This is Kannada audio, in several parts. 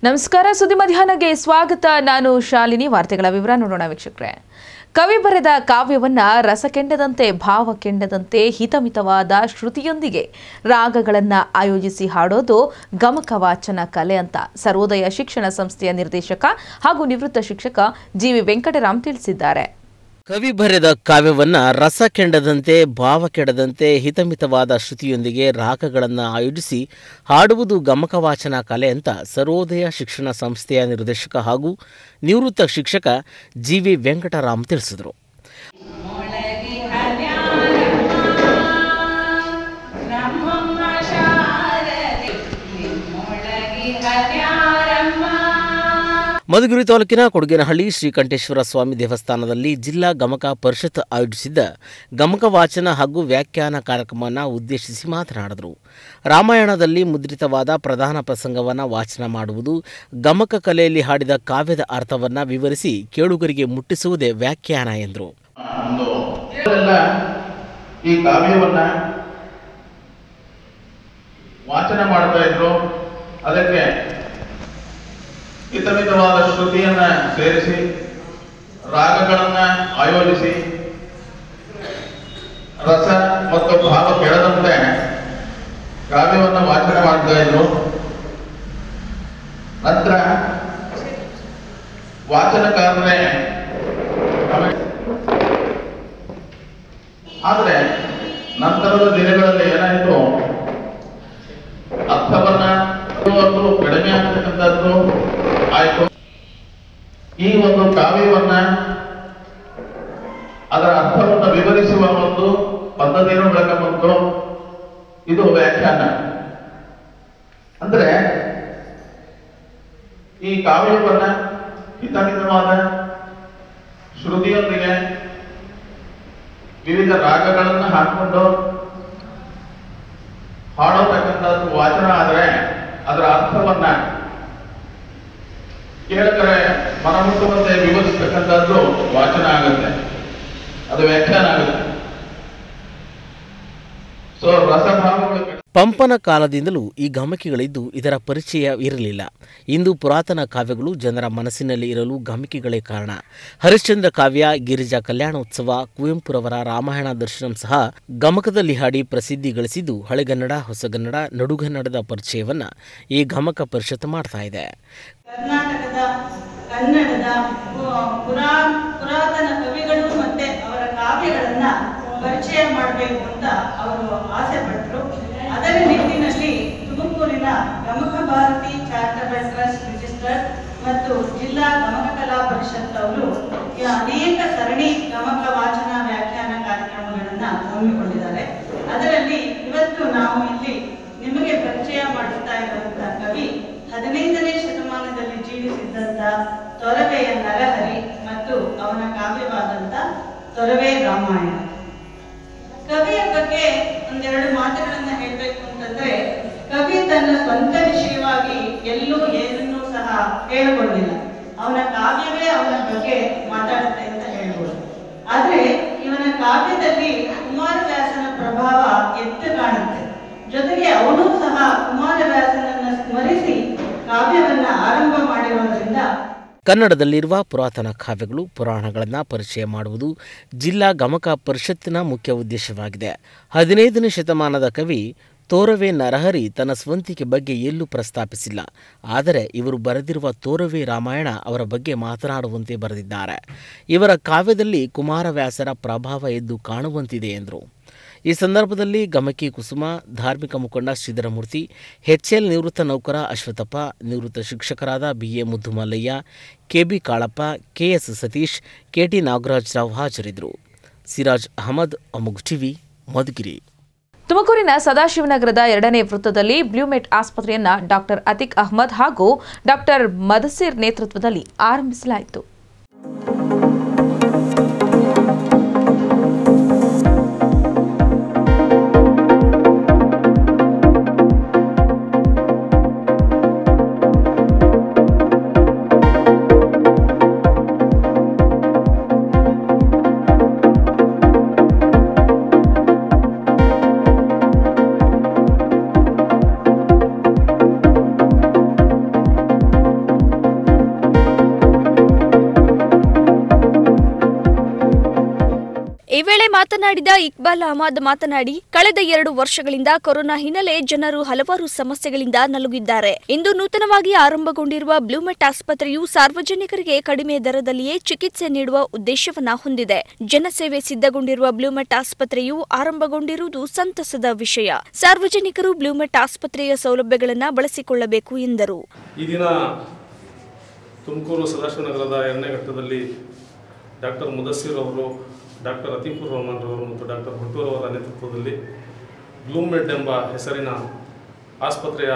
ನಮಸ್ಕಾರ ಸುದ್ದಿ ಮಧ್ಯಾಹ್ನಗೆ ಸ್ವಾಗತ ನಾನು ಶಾಲಿನಿ ವಾರ್ತೆಗಳ ವಿವರ ನೋಡೋಣ ವೀಕ್ಷಕರೇ ಕವಿ ಬರೆದ ಕಾವ್ಯವನ್ನ ರಸ ಕೆಂಡದಂತೆ ಭಾವ ಕೆಂಡದಂತೆ ಹಿತಮಿತವಾದ ಶ್ರುತಿಯೊಂದಿಗೆ ರಾಗಗಳನ್ನ ಆಯೋಜಿಸಿ ಹಾಡೋದು ಗಮಕ ವಾಚನ ಕಲೆ ಅಂತ ಸರ್ವೋದಯ ಶಿಕ್ಷಣ ಸಂಸ್ಥೆಯ ನಿರ್ದೇಶಕ ಹಾಗೂ ನಿವೃತ್ತ ಶಿಕ್ಷಕ ಜಿವಿ ವೆಂಕಟರಾಮ್ ತಿಳಿಸಿದ್ದಾರೆ ಕವಿ ಬರೆದ ಕಾವ್ಯವನ್ನ ರಸ ಕೆಂಡದಂತೆ ಭಾವ ಕೆಡದಂತೆ ಹಿತಮಿತವಾದ ಶ್ರುತಿಯೊಂದಿಗೆ ರಾಗಗಳನ್ನು ಆಯೋಜಿಸಿ ಹಾಡುವುದು ಗಮಕವಾಚನ ಕಲೆ ಅಂತ ಸರ್ವೋದಯ ಶಿಕ್ಷಣ ಸಂಸ್ಥೆಯ ನಿರ್ದೇಶಕ ಹಾಗೂ ನಿವೃತ್ತ ಶಿಕ್ಷಕ ಜಿ ವಿ ವೆಂಕಟರಾಮ್ ತಿಳಿಸಿದರು ಮೊಳಗಿ ಹರ್ಯಾರಮ್ಮ ನಮ್ಮಮ್ಮ ಶಾರದೆ ನಿಮ್ಮೊಳಗಿ ಹರ್ಯಾರಮ್ಮ ಮಧುಗಿರಿ ತಾಲೂಕಿನ ಕೊಡಗೇನಹಳ್ಳಿ ಶ್ರೀಕಂಠೇಶ್ವರ ಸ್ವಾಮಿ ದೇವಸ್ಥಾನದಲ್ಲಿ ಜಿಲ್ಲಾ ಗಮಕ ಪರಿಷತ್ ಆಯೋಜಿಸಿದ್ದ ಗಮಕ ವಾಚನ ಹಾಗೂ ವ್ಯಾಖ್ಯಾನ ಕಾರ್ಯಕ್ರಮವನ್ನು ಉದ್ದೇಶಿಸಿ ಮಾತನಾಡಿದರು ರಾಮಾಯಣದಲ್ಲಿ ಮುದ್ರಿತವಾದ ಪ್ರಧಾನ ಪ್ರಸಂಗವನ್ನು ವಾಚನ ಮಾಡುವುದು ಗಮಕ ಕಲೆಯಲ್ಲಿ ಹಾಡಿದ ಕಾವ್ಯದ ಅರ್ಥವನ್ನು ವಿವರಿಸಿ ಕೇಳುಗರಿಗೆ ಮುಟ್ಟಿಸುವುದೇ ವ್ಯಾಖ್ಯಾನ ಎಂದರು ಒಂದು ಎಲ್ಲ ಈ ಕಾವ್ಯವನ್ನ ವಾಚನ ಮಾಡ್ತಾ ಇದ್ರು ಅದಕ್ಕೆ ಹಿತಮಿತವಾದ ಶ್ರುತಿಯನ್ನ ಸೇರಿಸಿ ರಾಗಗಳನ್ನ ಆಯೋಜಿಸಿ ರಸ ಮತ್ತು ಭಾವ ಕೆಳದಂತೆ ಕಾವ್ಯವನ್ನ ವಾಚನ ಮಾಡ್ತಾ ಇದ್ರು ನಂತರ ವಾಚನಕಾರರೇ ನಮಗೆ ಆದ್ರೆ ನಂತರದ ದಿನಗಳಲ್ಲಿ ಏನಾಯ್ತು ಅರ್ಥವನ್ನ ಒಂದು ಕಡಿಮೆ ಆಗ್ತಕ್ಕಂಥದ್ದು ಆಯ್ತು ಈ ಒಂದು ಕಾವ್ಯವನ್ನ ಅದರ ಅರ್ಥವನ್ನು ವಿವರಿಸುವ ಒಂದು ಪದ್ಧತಿಯನ್ನು ಬೆಳಕ ಬಂತು ಇದು ವ್ಯಾಖ್ಯಾನ ಅಂದ್ರೆ ಈ ಕಾವ್ಯವನ್ನ ಹಿತಮಿತವಾದ ಶ್ರುತಿಯೊಂದಿಗೆ ವಿವಿಧ ರಾಗಗಳನ್ನು ಹಾಕೊಂಡು ಹಾಡೋತಕ್ಕಂಥದ್ದು ವಾಚನ ಆದರೆ ಅದರ ಅರ್ಥವನ್ನ ಕೇಳಕರೆ ಮನಮುಟ್ಟುವಂತೆ ವಿವರಿಸ್ತಕ್ಕಂಥದ್ದು ವಾಚನ ಆಗುತ್ತೆ ಅದು ವ್ಯಾಖ್ಯಾನ ಆಗುತ್ತೆ ಸೊ ರಸಭಾವಗಳು ಕೆಡ- ಪಂಪನ ಕಾಲದಿಂದಲೂ ಈ ಗಮಕಿಗಳಿದ್ದು ಇದರ ಪರಿಚಯ ಇರಲಿಲ್ಲ ಇಂದು ಪುರಾತನ ಕಾವ್ಯಗಳು ಜನರ ಮನಸ್ಸಿನಲ್ಲಿ ಇರಲು ಗಮಕಿಗಳೇ ಕಾರಣ ಹರಿಶ್ಚಂದ್ರ ಕಾವ್ಯ ಗಿರಿಜಾ ಕಲ್ಯಾಣೋತ್ಸವ ಕುವೆಂಪುರವರ ರಾಮಾಯಣ ದರ್ಶನಂ ಸಹ ಗಮಕದಲ್ಲಿ ಹಾಡಿ ಪ್ರಸಿದ್ಧಿ ಗಳಿಸಿದ್ದು ಹಳೆಗನ್ನಡ ಹೊಸಗನ್ನಡ ನಡುಗನ್ನಡದ ಪರಿಚಯವನ್ನ ಈ ಗಮಕ ಪರಿಷತ್ ಮಾಡ್ತಾ ಇದೆ ಕರ್ನಾಟಕದ ಕನ್ನಡದ ಪು- ಪುರಾ ಪುರಾತನ ಕವಿಗಳು ಮತ್ತೆ ಅವರ ಕಾವ್ಯಗಳನ್ನ ಪರಿಚಯ ಮಾಡಬೇಕು ಅಂತ ಅವರು ಆಸೆ ಪಟ್ಟರು ಅದರ ನಿಟ್ಟಿನಲ್ಲಿ ತುಮಕೂರಿನ ಗಮಕ ಭಾರತಿ ಚಾರಿಟಬಲ್ ಟ್ರಸ್ಟ್ ರಿಜಿಸ್ಟರ್ ಮತ್ತು ಜಿಲ್ಲಾ ಗಮಕ ಕಲಾ ಪರಿಷತ್ ಅವರು ಈ ಅನೇಕ ಸರಣಿ ಗಮಕ ವಾಚನ ವ್ಯಾಖ್ಯಾನ ಕಾರ್ಯಕ್ರಮಗಳನ್ನ ಹಮ್ಮಿಕೊಂಡಿದ್ದಾರೆ ಅದರಲ್ಲಿ ಇವತ್ತು ನಾವು ಇಲ್ಲಿ ನಿಮಗೆ ಪರಿಚಯ ಮಾಡಿಸ್ತಾ ಇರುವಂತಹ ಕವಿ ಹದಿನೈದನೇ ಶತಮಾನದಲ್ಲಿ ಜೀವಿಸಿದ್ದಂತ ತೊರವೆಯ ನರಹರಿ ಮತ್ತು ಅವನ ಕಾವ್ಯವಾದಂತ ತೊರವೆ ರಾಮಾಯಣ ಕವಿಯ ಬಗ್ಗೆ ಒಂದೆರಡು ಮಾತುಗಳನ್ನ ಹೇಳಬೇಕು ಅಂತಂದ್ರೆ ಕವಿ ತನ್ನ ಸ್ವಂತ ವಿಷಯವಾಗಿ ಎಲ್ಲೂ ಏನನ್ನೂ ಸಹ ಹೇಳಿಕೊಂಡಿಲ್ಲ ಅವನ ಕಾವ್ಯವೇ ಅವನ ಬಗ್ಗೆ ಮಾತಾಡುತ್ತೆ ಅಂತ ಹೇಳ್ಬೋದು ಆದ್ರೆ ಇವನ ಕಾವ್ಯದಲ್ಲಿ ಕುಮಾರವ್ಯಾಸನ ಪ್ರಭಾವ ಎದ್ದು ಕಾಣುತ್ತೆ ಜೊತೆಗೆ ಅವನು ಸಹ ಕುಮಾರವ್ಯಾಸನನ್ನ ಸ್ಮರಿಸಿ ಕಾವ್ಯವನ್ನ ಆರಂಭ ಮಾಡಿರೋದ್ರಿಂದ ಕನ್ನಡದಲ್ಲಿರುವ ಪುರಾತನ ಕಾವ್ಯಗಳು ಪುರಾಣಗಳನ್ನು ಪರಿಚಯ ಮಾಡುವುದು ಜಿಲ್ಲಾ ಗಮಕ ಪರಿಷತ್ತಿನ ಮುಖ್ಯ ಉದ್ದೇಶವಾಗಿದೆ ಹದಿನೈದನೇ ಶತಮಾನದ ಕವಿ ತೋರವೆ ನರಹರಿ ತನ್ನ ಸ್ವಂತಿಕೆ ಬಗ್ಗೆ ಎಲ್ಲೂ ಪ್ರಸ್ತಾಪಿಸಿಲ್ಲ ಆದರೆ ಇವರು ಬರೆದಿರುವ ತೋರವೆ ರಾಮಾಯಣ ಅವರ ಬಗ್ಗೆ ಮಾತನಾಡುವಂತೆ ಬರೆದಿದ್ದಾರೆ ಇವರ ಕಾವ್ಯದಲ್ಲಿ ಕುಮಾರವ್ಯಾಸರ ಪ್ರಭಾವ ಎದ್ದು ಕಾಣುವಂತಿದೆ ಎಂದರು ಈ ಸಂದರ್ಭದಲ್ಲಿ ಗಮಕಿ ಕುಸುಮ ಧಾರ್ಮಿಕ ಮುಖಂಡ ಶ್ರೀಧರಮೂರ್ತಿ ಎಚ್ಎಲ್ ನಿವೃತ್ತ ನೌಕರ ಅಶ್ವಥಪ್ಪ ನಿವೃತ್ತ ಶಿಕ್ಷಕರಾದ B A Muddumallaiah K B Kalappa K S Satish K T Nagarajarao ಹಾಜರಿದ್ದರು ಸಿರಾಜ್ ಅಹಮದ್ ಅಮುಗ್ ಟಿವಿ ಮಧುಗಿರಿ ತುಮಕೂರಿನ ಸದಾಶಿವನಗರದ ಎರಡನೇ ವೃತ್ತದಲ್ಲಿ ಬ್ಲೂಮೆಟ್ ಆಸ್ಪತ್ರೆಯನ್ನ ಡಾಕ್ಟರ್ ಅತಿಕ್ ಅಹ್ಮದ್ ಹಾಗೂ ಡಾಕ್ಟರ್ ಮದಸಿರ್ ನೇತೃತ್ವದಲ್ಲಿ ಆರಂಭಿಸಲಾಯಿತು ಈ ವೇಳೆ ಮಾತನಾಡಿದ ಇಕ್ಬಾಲ್ ಅಹಮದ್ ಮಾತನಾಡಿ ಕಳೆದ ಎರಡು ವರ್ಷಗಳಿಂದ ಕೊರೋನಾ ಹಿನ್ನೆಲೆ ಜನರು ಹಲವಾರು ಸಮಸ್ಯೆಗಳಿಂದ ನಲುಗಿದ್ದಾರೆ ಇಂದು ನೂತನವಾಗಿ ಆರಂಭಗೊಂಡಿರುವ ಬ್ಲೂಮೆಟ್ ಆಸ್ಪತ್ರೆಯು ಸಾರ್ವಜನಿಕರಿಗೆ ಕಡಿಮೆ ದರದಲ್ಲಿಯೇ ಚಿಕಿತ್ಸೆ ನೀಡುವ ಉದ್ದೇಶವನ್ನ ಹೊಂದಿದೆ ಜನಸೇವೆ ಸಿದ್ಧಗೊಂಡಿರುವ ಬ್ಲೂಮೆಟ್ ಆಸ್ಪತ್ರೆಯು ಆರಂಭಗೊಂಡಿರುವುದು ಸಂತಸದ ವಿಷಯ ಸಾರ್ವಜನಿಕರು ಬ್ಲೂಮೆಟ್ ಆಸ್ಪತ್ರೆಯ ಸೌಲಭ್ಯಗಳನ್ನು ಬಳಸಿಕೊಳ್ಳಬೇಕು ಎಂದರು ಈ ದಿನ ತುಮಕೂರು ಸದಾಶಿವನಗರದ ಎರಡನೇ ಘಟ್ಟದಲ್ಲಿ ಡಾಕ್ಟರ್ ಮುದಸ್ಸಿರ್ ಅವರು ಡಾಕ್ಟರ್ ಅತೀಫುರ್ ರಹಮಾನ್ ರವರು ಮತ್ತು ಡಾಕ್ಟರ್ ಭಟ್ಟೂರ್ ಅವರ ನೇತೃತ್ವದಲ್ಲಿ ಬ್ಲೂಮೆಡ್ ಎಂಬ ಹೆಸರಿನ ಆಸ್ಪತ್ರೆಯ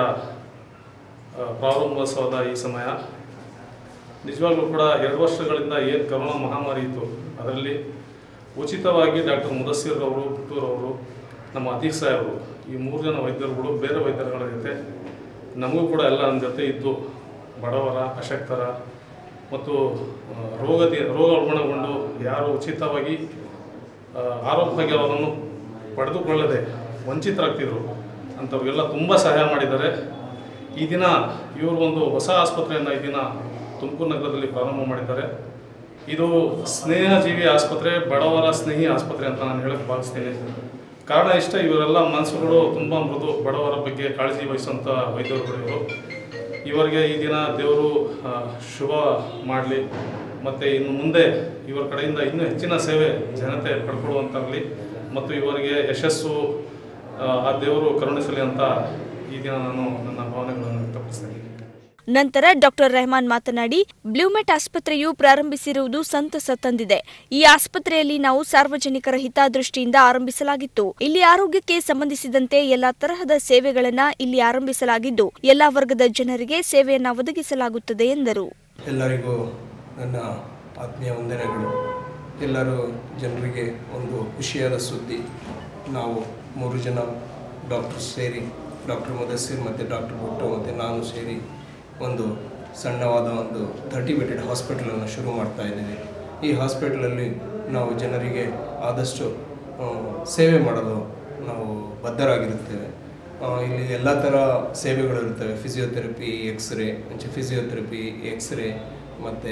ಆ, ಪ್ರಾರಂಭೋತ್ಸವದ ಈ ಸಮಯ ನಿಜವಾಗ್ಲೂ ಕೂಡ ಎರಡು ವರ್ಷಗಳಿಂದ ಏನು ಕರೋನಾ ಮಹಾಮಾರಿ ಇತ್ತು ಅದರಲ್ಲಿ ಉಚಿತವಾಗಿ ಡಾಕ್ಟರ್ ಮುದಸ್ಸಿರ್ ಅವರು ಭಟ್ಟೂರ್ ಅವರು ನಮ್ಮ ಅತೀಕ್ ಸಾಹೇಬರು ಈ ಮೂರು ಜನ ವೈದ್ಯರುಗಳು ಬೇರೆ ವೈದ್ಯರುಗಳ ಜೊತೆ ನಮಗೂ ಕೂಡ ಎಲ್ಲ ನಮ್ಮ ಜೊತೆ ಇದ್ದು ಬಡವರ ಅಶಕ್ತರ ಮತ್ತು ಆ, ರೋಗದಿ ರೋಗ ಉಲ್ಬಣಗೊಂಡು ಯಾರು ಉಚಿತವಾಗಿ ಆ, ಆರೋಗ್ಯವಾಗಿ ಅವರನ್ನು ಪಡೆದುಕೊಳ್ಳದೆ ವಂಚಿತರಾಗ್ತಿದ್ರು ಅಂಥವ್ರಿಗೆಲ್ಲ ತುಂಬ ಸಹಾಯ ಮಾಡಿದ್ದಾರೆ ಈ ದಿನ ಇವರು ಒಂದು ಹೊಸ ಆಸ್ಪತ್ರೆಯನ್ನು ಈ ದಿನ ತುಮಕೂರು ನಗರದಲ್ಲಿ ಪ್ರಾರಂಭ ಮಾಡಿದ್ದಾರೆ ಇದು ಸ್ನೇಹಜೀವಿ ಆಸ್ಪತ್ರೆ ಬಡವರ ಸ್ನೇಹಿ ಆಸ್ಪತ್ರೆ ಅಂತ ನಾನು ಹೇಳಕ್ಕೆ ಭಾವಿಸ್ತೀನಿ ಕಾರಣ ಇಷ್ಟ ಇವರೆಲ್ಲ ಮನಸ್ಸುಗಳು ತುಂಬ ಮೃದು ಬಡವರ ಬಗ್ಗೆ ಕಾಳಜಿ ವಹಿಸುವಂಥ ವೈದ್ಯರುಗಳು ಇವರು ಇವರಿಗೆ ಈ ದಿನ ದೇವರು ಆ, ಶುಭ ಮಾಡಲಿ ಮತ್ತು ಇನ್ನು ಮುಂದೆ ಇವರ ಕಡೆಯಿಂದ ಇನ್ನೂ ಹೆಚ್ಚಿನ ಸೇವೆ ಜನತೆ ಪಡ್ಕೊಳ್ಳುವಂತಾಗಲಿ ಮತ್ತು ಇವರಿಗೆ ಯಶಸ್ಸು ಆ, ಆ ದೇವರು ಕರುಣಿಸಲಿ ಅಂತ ಈ ದಿನ ನಾನು ನನ್ನ ಭಾವನೆಗಳನ್ನು ವ್ಯಕ್ತಪಡಿಸ್ತೇನೆ ನಂತರ ಡಾಕ್ಟರ್ ರೆಹಮಾನ್ ಮಾತನಾಡಿ ಬ್ಲೂಮೆಟ್ ಆಸ್ಪತ್ರೆಯು ಪ್ರಾರಂಭಿಸಿರುವುದು ಸಂತಸ ತಂದಿದೆ ಈ ಆಸ್ಪತ್ರೆಯಲ್ಲಿ ನಾವು ಸಾರ್ವಜನಿಕರ ಹಿತದೃಷ್ಟಿಯಿಂದ ಆರಂಭಿಸಲಾಗಿತ್ತು ಇಲ್ಲಿ ಆರೋಗ್ಯಕ್ಕೆ ಸಂಬಂಧಿಸಿದಂತೆ ಎಲ್ಲಾ ತರಹದ ಸೇವೆಗಳನ್ನ ಇಲ್ಲಿ ಆರಂಭಿಸಲಾಗಿದ್ದು ಎಲ್ಲಾ ವರ್ಗದ ಜನರಿಗೆ ಸೇವೆಯನ್ನ ಒದಗಿಸಲಾಗುತ್ತದೆ ಎಂದರು ಎಲ್ಲರಿಗೂ ನನ್ನ ಆತ್ಮೀಯ ವಂದನೆಗಳು ಎಲ್ಲರೂ ಜನರಿಗೆ ಒಂದು ಖುಷಿಯಾದ ಸುದ್ದಿ ನಾವು ಮೂರು ಜನ ಡಾಕ್ಟರ್ ಸೇರಿ ಡಾಕ್ಟರ್ ಮುದಸ್ಸಿರ್ ಮತ್ತು ಡಾಕ್ಟರ್ ಭುಟ್ಟು ಮತ್ತು ನಾನು ಸೇರಿ ಒಂದು ಸಣ್ಣವಾದ ಒಂದು ಥರ್ಟಿ ಬೆಡೆಡ್ ಹಾಸ್ಪಿಟಲನ್ನು ಶುರು ಮಾಡ್ತಾ ಇದ್ದೀವಿ ಈ ಹಾಸ್ಪಿಟಲಲ್ಲಿ ನಾವು ಜನರಿಗೆ ಆದಷ್ಟು ಆ, ಸೇವೆ ಮಾಡಲು ನಾವು ಬದ್ಧರಾಗಿರುತ್ತೇವೆ ಆ, ಇಲ್ಲಿ ಎಲ್ಲ ಥರ ಸೇವೆಗಳು ಇರ್ತವೆ ಫಿಸಿಯೋಥೆರಪಿ ಎಕ್ಸ್ರೇ ಫಿಸಿಯೋಥೆರಪಿ ಎಕ್ಸ್ರೇ ಮತ್ತು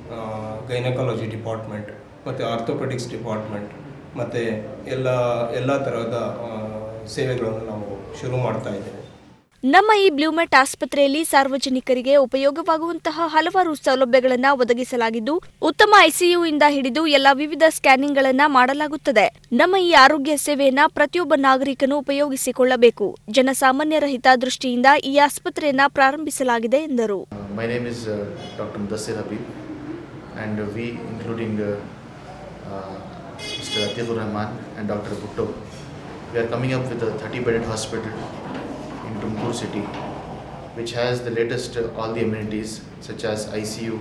ಗೈನಕಾಲಜಿ ಡಿಪಾರ್ಟ್ಮೆಂಟ್ ಮತ್ತು ಆರ್ಥೋಪೆಡಿಕ್ಸ್ ಡಿಪಾರ್ಟ್ಮೆಂಟ್ ಮತ್ತು ಎಲ್ಲ ಎಲ್ಲ ಥರದ ಆ, ಸೇವೆಗಳನ್ನು ನಾವು ಶುರು ಮಾಡ್ತಾ ಇದ್ದೇವೆ ನಮ್ಮ ಈ ಬ್ಲೂಮೆಟ್ ಆಸ್ಪತ್ರೆಯಲ್ಲಿ ಸಾರ್ವಜನಿಕರಿಗೆ ಉಪಯೋಗವಾಗುವಂತಹ ಹಲವಾರು ಸೌಲಭ್ಯಗಳನ್ನು ಒದಗಿಸಲಾಗಿದ್ದು ಉತ್ತಮ ಐಸಿಯು ಇಂದ ಹಿಡಿದು ಎಲ್ಲಾ ವಿವಿಧ ಸ್ಕ್ಯಾನಿಂಗ್ಗಳನ್ನ ಮಾಡಲಾಗುತ್ತದೆ ನಮ್ಮ ಈ ಆರೋಗ್ಯ ಸೇವೆಯನ್ನ ಪ್ರತಿಯೊಬ್ಬ ನಾಗರಿಕನು ಉಪಯೋಗಿಸಿಕೊಳ್ಳಬೇಕು ಜನಸಾಮಾನ್ಯರ ಹಿತದೃಷ್ಟಿಯಿಂದ ಈ ಆಸ್ಪತ್ರೆಯನ್ನ ಪ್ರಾರಂಭಿಸಲಾಗಿದೆ ಎಂದರು My name is uh, Dr. Mudassir Habib, and we, including uh, uh, Mr. Atiqur Rahman and Dr. Bhutto, we are coming up with a 30 bedded hospital in Tumkur city, which has the latest uh, all the amenities such as ICU,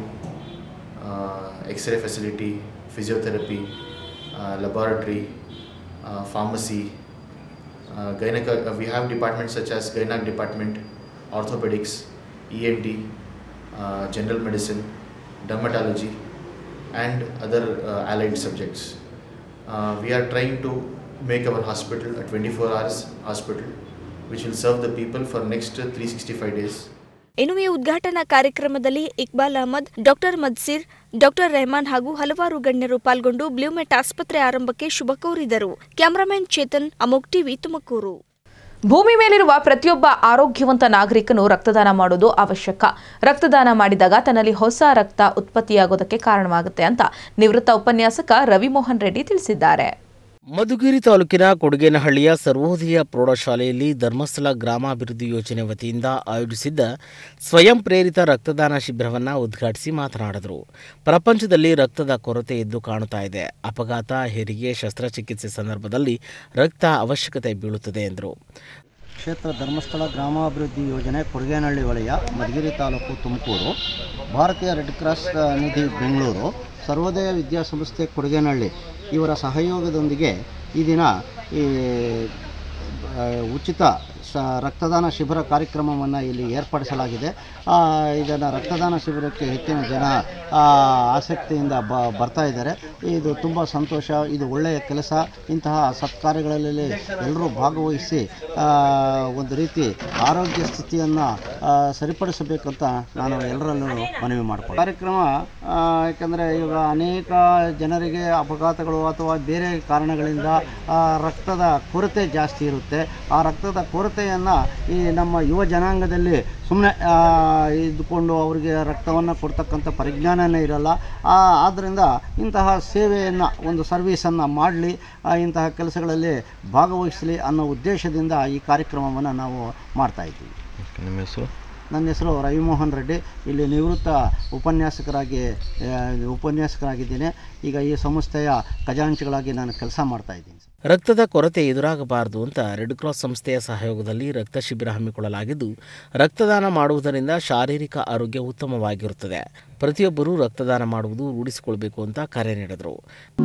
uh, X ray facility, physiotherapy, uh, laboratory, uh, pharmacy. Uh, gyneco- uh, we have departments such as gynec department, orthopedics, ENT, uh, general medicine, dermatology, and other uh, allied subjects. Uh, we are trying to make our hospital a 24 hours hospital, which will serve the people for next uh, 365 days. ಇನ್ನು ಈ ಉದ್ಘಾಟನಾ ಕಾರ್ಯಕ್ರಮದಲ್ಲಿ ಇಕ್ಬಾಲ್ ಅಹಮದ್ ಡಾಕ್ಟರ್ ಮದ್ಸಿರ್ ಡಾಕ್ಟರ್ ರೆಹಮಾನ್ ಹಾಗೂ ಹಲವಾರು ಗಣ್ಯರು ಪಾಲ್ಗೊಂಡು ಬ್ಲೂಮೆಟ್ ಆಸ್ಪತ್ರೆ ಆರಂಭಕ್ಕೆ ಶುಭ ಕೋರಿದರು ಕ್ಯಾಮರಾಮನ್ ಚೇತನ್ ಅಮೋಕ್ ಟಿವಿ ತುಮಕೂರು ಭೂಮಿ ಮೇಲಿರುವ ಪ್ರತಿಯೊಬ್ಬ ಆರೋಗ್ಯವಂತ ನಾಗರಿಕನು ರಕ್ತದಾನ ಮಾಡುವುದು ಅವಶ್ಯಕ ರಕ್ತದಾನ ಮಾಡಿದಾಗ ತನ್ನಲ್ಲಿ ಹೊಸ ರಕ್ತ ಉತ್ಪತ್ತಿಯಾಗೋದಕ್ಕೆ ಕಾರಣವಾಗುತ್ತೆ ಅಂತ ನಿವೃತ್ತ ಉಪನ್ಯಾಸಕ ರವಿಮೋಹನ್ ರೆಡ್ಡಿ ತಿಳಿಸಿದ್ದಾರೆ ಮಧುಗಿರಿ ತಾಲೂಕಿನ ಕೊಡಗೇನಹಳ್ಳಿಯ ಸರ್ವೋದಯ ಪ್ರೌಢಶಾಲೆಯಲ್ಲಿ ಧರ್ಮಸ್ಥಳ ಗ್ರಾಮಾಭಿವೃದ್ಧಿ ಯೋಜನೆ ವತಿಯಿಂದ ಆಯೋಜಿಸಿದ್ದ ಸ್ವಯಂ ಪ್ರೇರಿತ ರಕ್ತದಾನ ಶಿಬಿರವನ್ನು ಉದ್ಘಾಟಿಸಿ ಮಾತನಾಡಿದರು ಪ್ರಪಂಚದಲ್ಲಿ ರಕ್ತದ ಕೊರತೆ ಎದ್ದು ಕಾಣುತ್ತಾ ಇದೆ ಅಪಘಾತ ಹೆರಿಗೆ ಶಸ್ತ್ರಚಿಕಿತ್ಸೆ ಸಂದರ್ಭದಲ್ಲಿ ರಕ್ತ ಅವಶ್ಯಕತೆ ಬೀಳುತ್ತದೆ ಎಂದರು ಕ್ಷೇತ್ರ ಧರ್ಮಸ್ಥಳ ಗ್ರಾಮಾಭಿವೃದ್ಧಿ ಯೋಜನೆ ಕೊಡಗೇನಹಳ್ಳಿ ವಲಯ ಮಧುಗಿರಿ ತಾಲೂಕು ತುಮಕೂರು ಭಾರತೀಯ ರೆಡ್ ಕ್ರಾಸ್ ಆ, ನಿಧಿ ಬೆಂಗಳೂರು ಸರ್ವೋದಯ ವಿದ್ಯಾಸಂಸ್ಥೆ ಕೊಡಗೇನಹಳ್ಳಿ ಇವರ ಸಹಯೋಗದೊಂದಿಗೆ ಈ ದಿನ ಈ ಆ, ಉಚಿತ ಸ ರಕ್ತದಾನ ಶಿಬಿರ ಕಾರ್ಯಕ್ರಮವನ್ನು ಇಲ್ಲಿ ಏರ್ಪಡಿಸಲಾಗಿದೆ ಇದನ್ನು ರಕ್ತದಾನ ಶಿಬಿರಕ್ಕೆ ಹೆಚ್ಚಿನ ಜನ ಆ, ಆಸಕ್ತಿಯಿಂದ ಬ ಬರ್ತಾ ಇದ್ದಾರೆ ಇದು ತುಂಬ ಸಂತೋಷ ಇದು ಒಳ್ಳೆಯ ಕೆಲಸ ಇಂತಹ ಸತ್ಕಾರ್ಯಗಳಲ್ಲಿ ಎಲ್ಲರೂ ಭಾಗವಹಿಸಿ ಆ, ಒಂದು ರೀತಿ ಆರೋಗ್ಯ ಸ್ಥಿತಿಯನ್ನು ಸರಿಪಡಿಸಬೇಕಂತ ನಾನು ಎಲ್ಲರಲ್ಲೂ ಮನವಿ ಮಾಡ್ತೀನಿ ಕಾರ್ಯಕ್ರಮ ಆ, ಯಾಕಂದರೆ ಇವಾಗ ಅನೇಕ ಜನರಿಗೆ ಅಪಘಾತಗಳು ಅಥವಾ ಬೇರೆ ಕಾರಣಗಳಿಂದ ಆ, ರಕ್ತದ ಕೊರತೆ ಜಾಸ್ತಿ ಇರುತ್ತೆ ಆ ರಕ್ತದ ಕೊರತೆಯನ್ನು ಈ ನಮ್ಮ ಯುವ ಜನಾಂಗದಲ್ಲಿ ಸುಮ್ಮನೆ ಇದ್ದುಕೊಂಡು ಅವರಿಗೆ ರಕ್ತವನ್ನು ಕೊಡ್ತಕ್ಕಂಥ ಪರಿಜ್ಞಾನನೇ ಇರಲ್ಲ ಆ, ಆದ್ದರಿಂದ ಇಂತಹ ಸೇವೆಯನ್ನು ಒಂದು ಸರ್ವೀಸನ್ನು ಮಾಡಲಿ ಇಂತಹ ಕೆಲಸಗಳಲ್ಲಿ ಭಾಗವಹಿಸಲಿ ಅನ್ನೋ ಉದ್ದೇಶದಿಂದ ಈ ಕಾರ್ಯಕ್ರಮವನ್ನು ನಾವು ಮಾಡ್ತಾ ಇದ್ದೀವಿ ನಿಮ್ಮ ಹೆಸರು ನನ್ನ ಹೆಸರು ರವಿಮೋಹನ್ ರೆಡ್ಡಿ ಇಲ್ಲಿ ನಿವೃತ್ತ ಉಪನ್ಯಾಸಕರಾಗಿ ಆ, ಉಪನ್ಯಾಸಕರಾಗಿದ್ದೇನೆ ಈಗ ಈ ಸಂಸ್ಥೆಯ ಖಜಾಂಚಿಗಳಾಗಿ ನಾನು ಕೆಲಸ ಮಾಡ್ತಾ ಇದ್ದೀನಿ ರಕ್ತದ ಕೊರತೆ ಎದುರಾಗಬಾರದು ಅಂತ ರೆಡ್ ಕ್ರಾಸ್ ಸಂಸ್ಥೆಯ ಸಹಯೋಗದಲ್ಲಿ ರಕ್ತ ಶಿಬಿರ ಹಮ್ಮಿಕೊಳ್ಳಲಾಗಿದ್ದು ರಕ್ತದಾನ ಮಾಡುವುದರಿಂದ ಶಾರೀರಿಕ ಆರೋಗ್ಯ ಉತ್ತಮವಾಗಿರುತ್ತದೆ ಪ್ರತಿಯೊಬ್ಬರೂ ರಕ್ತದಾನ ಮಾಡುವುದು ರೂಢಿಸಿಕೊಳ್ಬೇಕು ಅಂತ ಕರೆ ನೀಡಿದರು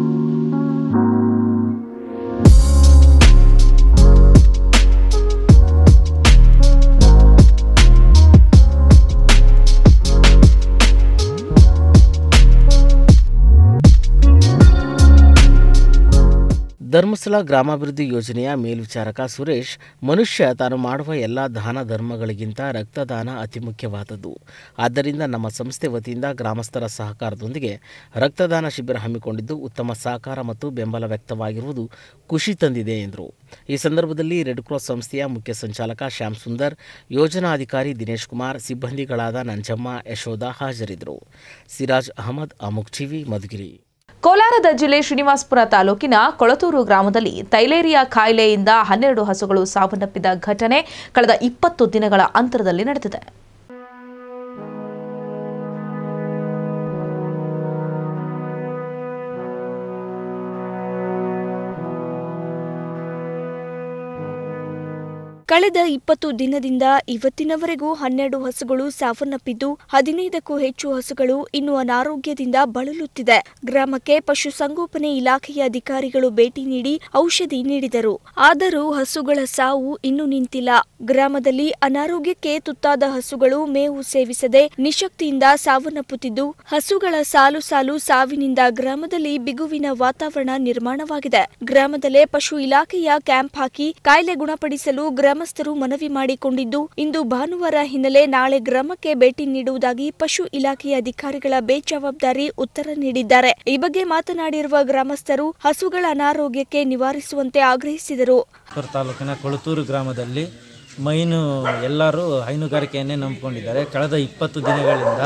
ಧರ್ಮಸ್ಥಳ ಗ್ರಾಮಾಭಿವೃದ್ಧಿ ಯೋಜನೆಯ ಮೇಲ್ವಿಚಾರಕ ಸುರೇಶ್ ಮನುಷ್ಯ ತಾನು ಮಾಡುವ ಎಲ್ಲ ದಾನ ಧರ್ಮಗಳಿಗಿಂತ ರಕ್ತದಾನ ಅತಿ ಮುಖ್ಯವಾದದ್ದು ಆದ್ದರಿಂದ ನಮ್ಮ ಸಂಸ್ಥೆ ವತಿಯಿಂದ ಗ್ರಾಮಸ್ಥರ ಸಹಕಾರದೊಂದಿಗೆ ರಕ್ತದಾನ ಶಿಬಿರ ಹಮ್ಮಿಕೊಂಡಿದ್ದು ಉತ್ತಮ ಸಹಕಾರ ಮತ್ತು ಬೆಂಬಲ ವ್ಯಕ್ತವಾಗಿರುವುದು ಖುಷಿ ತಂದಿದೆ ಎಂದರು ಈ ಸಂದರ್ಭದಲ್ಲಿ ರೆಡ್ ಕ್ರಾಸ್ ಸಂಸ್ಥೆಯ ಮುಖ್ಯ ಸಂಚಾಲಕ ಶ್ಯಾಮ್ ಸುಂದರ್ ಯೋಜನಾಧಿಕಾರಿ ದಿನೇಶ್ ಕುಮಾರ್ ಸಿಬ್ಬಂದಿಗಳಾದ ನಂಜಮ್ಮ ಯಶೋಧ ಹಾಜರಿದ್ದರು ಸಿರಾಜ್ ಅಹಮದ್ ಅಮುಕ್ ಟಿವಿ ಮಧುಗಿರಿ ಕೋಲಾರದ ಜಿಲ್ಲೆ ಶ್ರೀನಿವಾಸಪುರ ತಾಲೂಕಿನ ಕೊಳತೂರು ಗ್ರಾಮದಲ್ಲಿ ತೈಲೇರಿಯಾ ಕಾಯಿಲೆಯಿಂದ ಹನ್ನೆರಡು ಹಸುಗಳು ಸಾವನ್ನಪ್ಪಿದ ಘಟನೆ ಕಳೆದ ಇಪ್ಪತ್ತು ದಿನಗಳ ಅಂತರದಲ್ಲಿ ನಡೆದಿದೆ ಕಳೆದ ಇಪ್ಪತ್ತು ದಿನದಿಂದ ಇವತ್ತಿನವರೆಗೂ ಹನ್ನೆರಡು ಹಸುಗಳು ಸಾವನ್ನಪ್ಪಿದ್ದು ಹದಿನೈದಕ್ಕೂ ಹೆಚ್ಚು ಹಸುಗಳು ಇನ್ನು ಅನಾರೋಗ್ಯದಿಂದ ಬಳಲುತ್ತಿದೆ ಗ್ರಾಮಕ್ಕೆ ಪಶುಸಂಗೋಪನೆ ಇಲಾಖೆಯ ಅಧಿಕಾರಿಗಳು ಭೇಟಿ ನೀಡಿ ಔಷಧಿ ನೀಡಿದರು ಆದರೂ ಹಸುಗಳ ಸಾವು ಇನ್ನೂ ನಿಂತಿಲ್ಲ ಗ್ರಾಮದಲ್ಲಿ ಅನಾರೋಗ್ಯಕ್ಕೆ ತುತ್ತಾದ ಹಸುಗಳು ಮೇವು ಸೇವಿಸದೆ ನಿಶಕ್ತಿಯಿಂದ ಸಾವನ್ನಪ್ಪುತ್ತಿದ್ದು ಹಸುಗಳ ಸಾಲು ಸಾಲು ಸಾವಿನಿಂದ ಗ್ರಾಮದಲ್ಲಿ ಬಿಗುವಿನ ವಾತಾವರಣ ನಿರ್ಮಾಣವಾಗಿದೆ ಗ್ರಾಮದಲ್ಲೇ ಪಶು ಇಲಾಖೆಯ ಕ್ಯಾಂಪ್ ಹಾಕಿ ಕಾಯಿಲೆ ಗುಣಪಡಿಸಲು ಗ್ರಾಮಸ್ಥರು ಮನವಿ ಮಾಡಿಕೊಂಡಿದ್ದು ಇಂದು ಭಾನುವಾರ ಹಿನ್ನೆಲೆ ನಾಳೆ ಗ್ರಾಮಕ್ಕೆ ಭೇಟಿ ನೀಡುವುದಾಗಿ ಪಶು ಇಲಾಖೆಯ ಅಧಿಕಾರಿಗಳ ಬೇಜವಾಬ್ದಾರಿ ಉತ್ತರ ನೀಡಿದ್ದಾರೆ ಈ ಬಗ್ಗೆ ಮಾತನಾಡಿರುವ ಗ್ರಾಮಸ್ಥರು ಹಸುಗಳ ಅನಾರೋಗ್ಯಕ್ಕೆ ನಿವಾರಿಸುವಂತೆ ಆಗ್ರಹಿಸಿದರು ಪುರ ತಾಲೂಕಿನ ಕೊಳತೂರು ಗ್ರಾಮದಲ್ಲಿ ಮೈನು ಎಲ್ಲರೂ ಹೈನುಗಾರಿಕೆಯನ್ನೇ ನಂಬಿಕೊಂಡಿದ್ದಾರೆ ಕಳೆದ ಇಪ್ಪತ್ತು ದಿನಗಳಿಂದ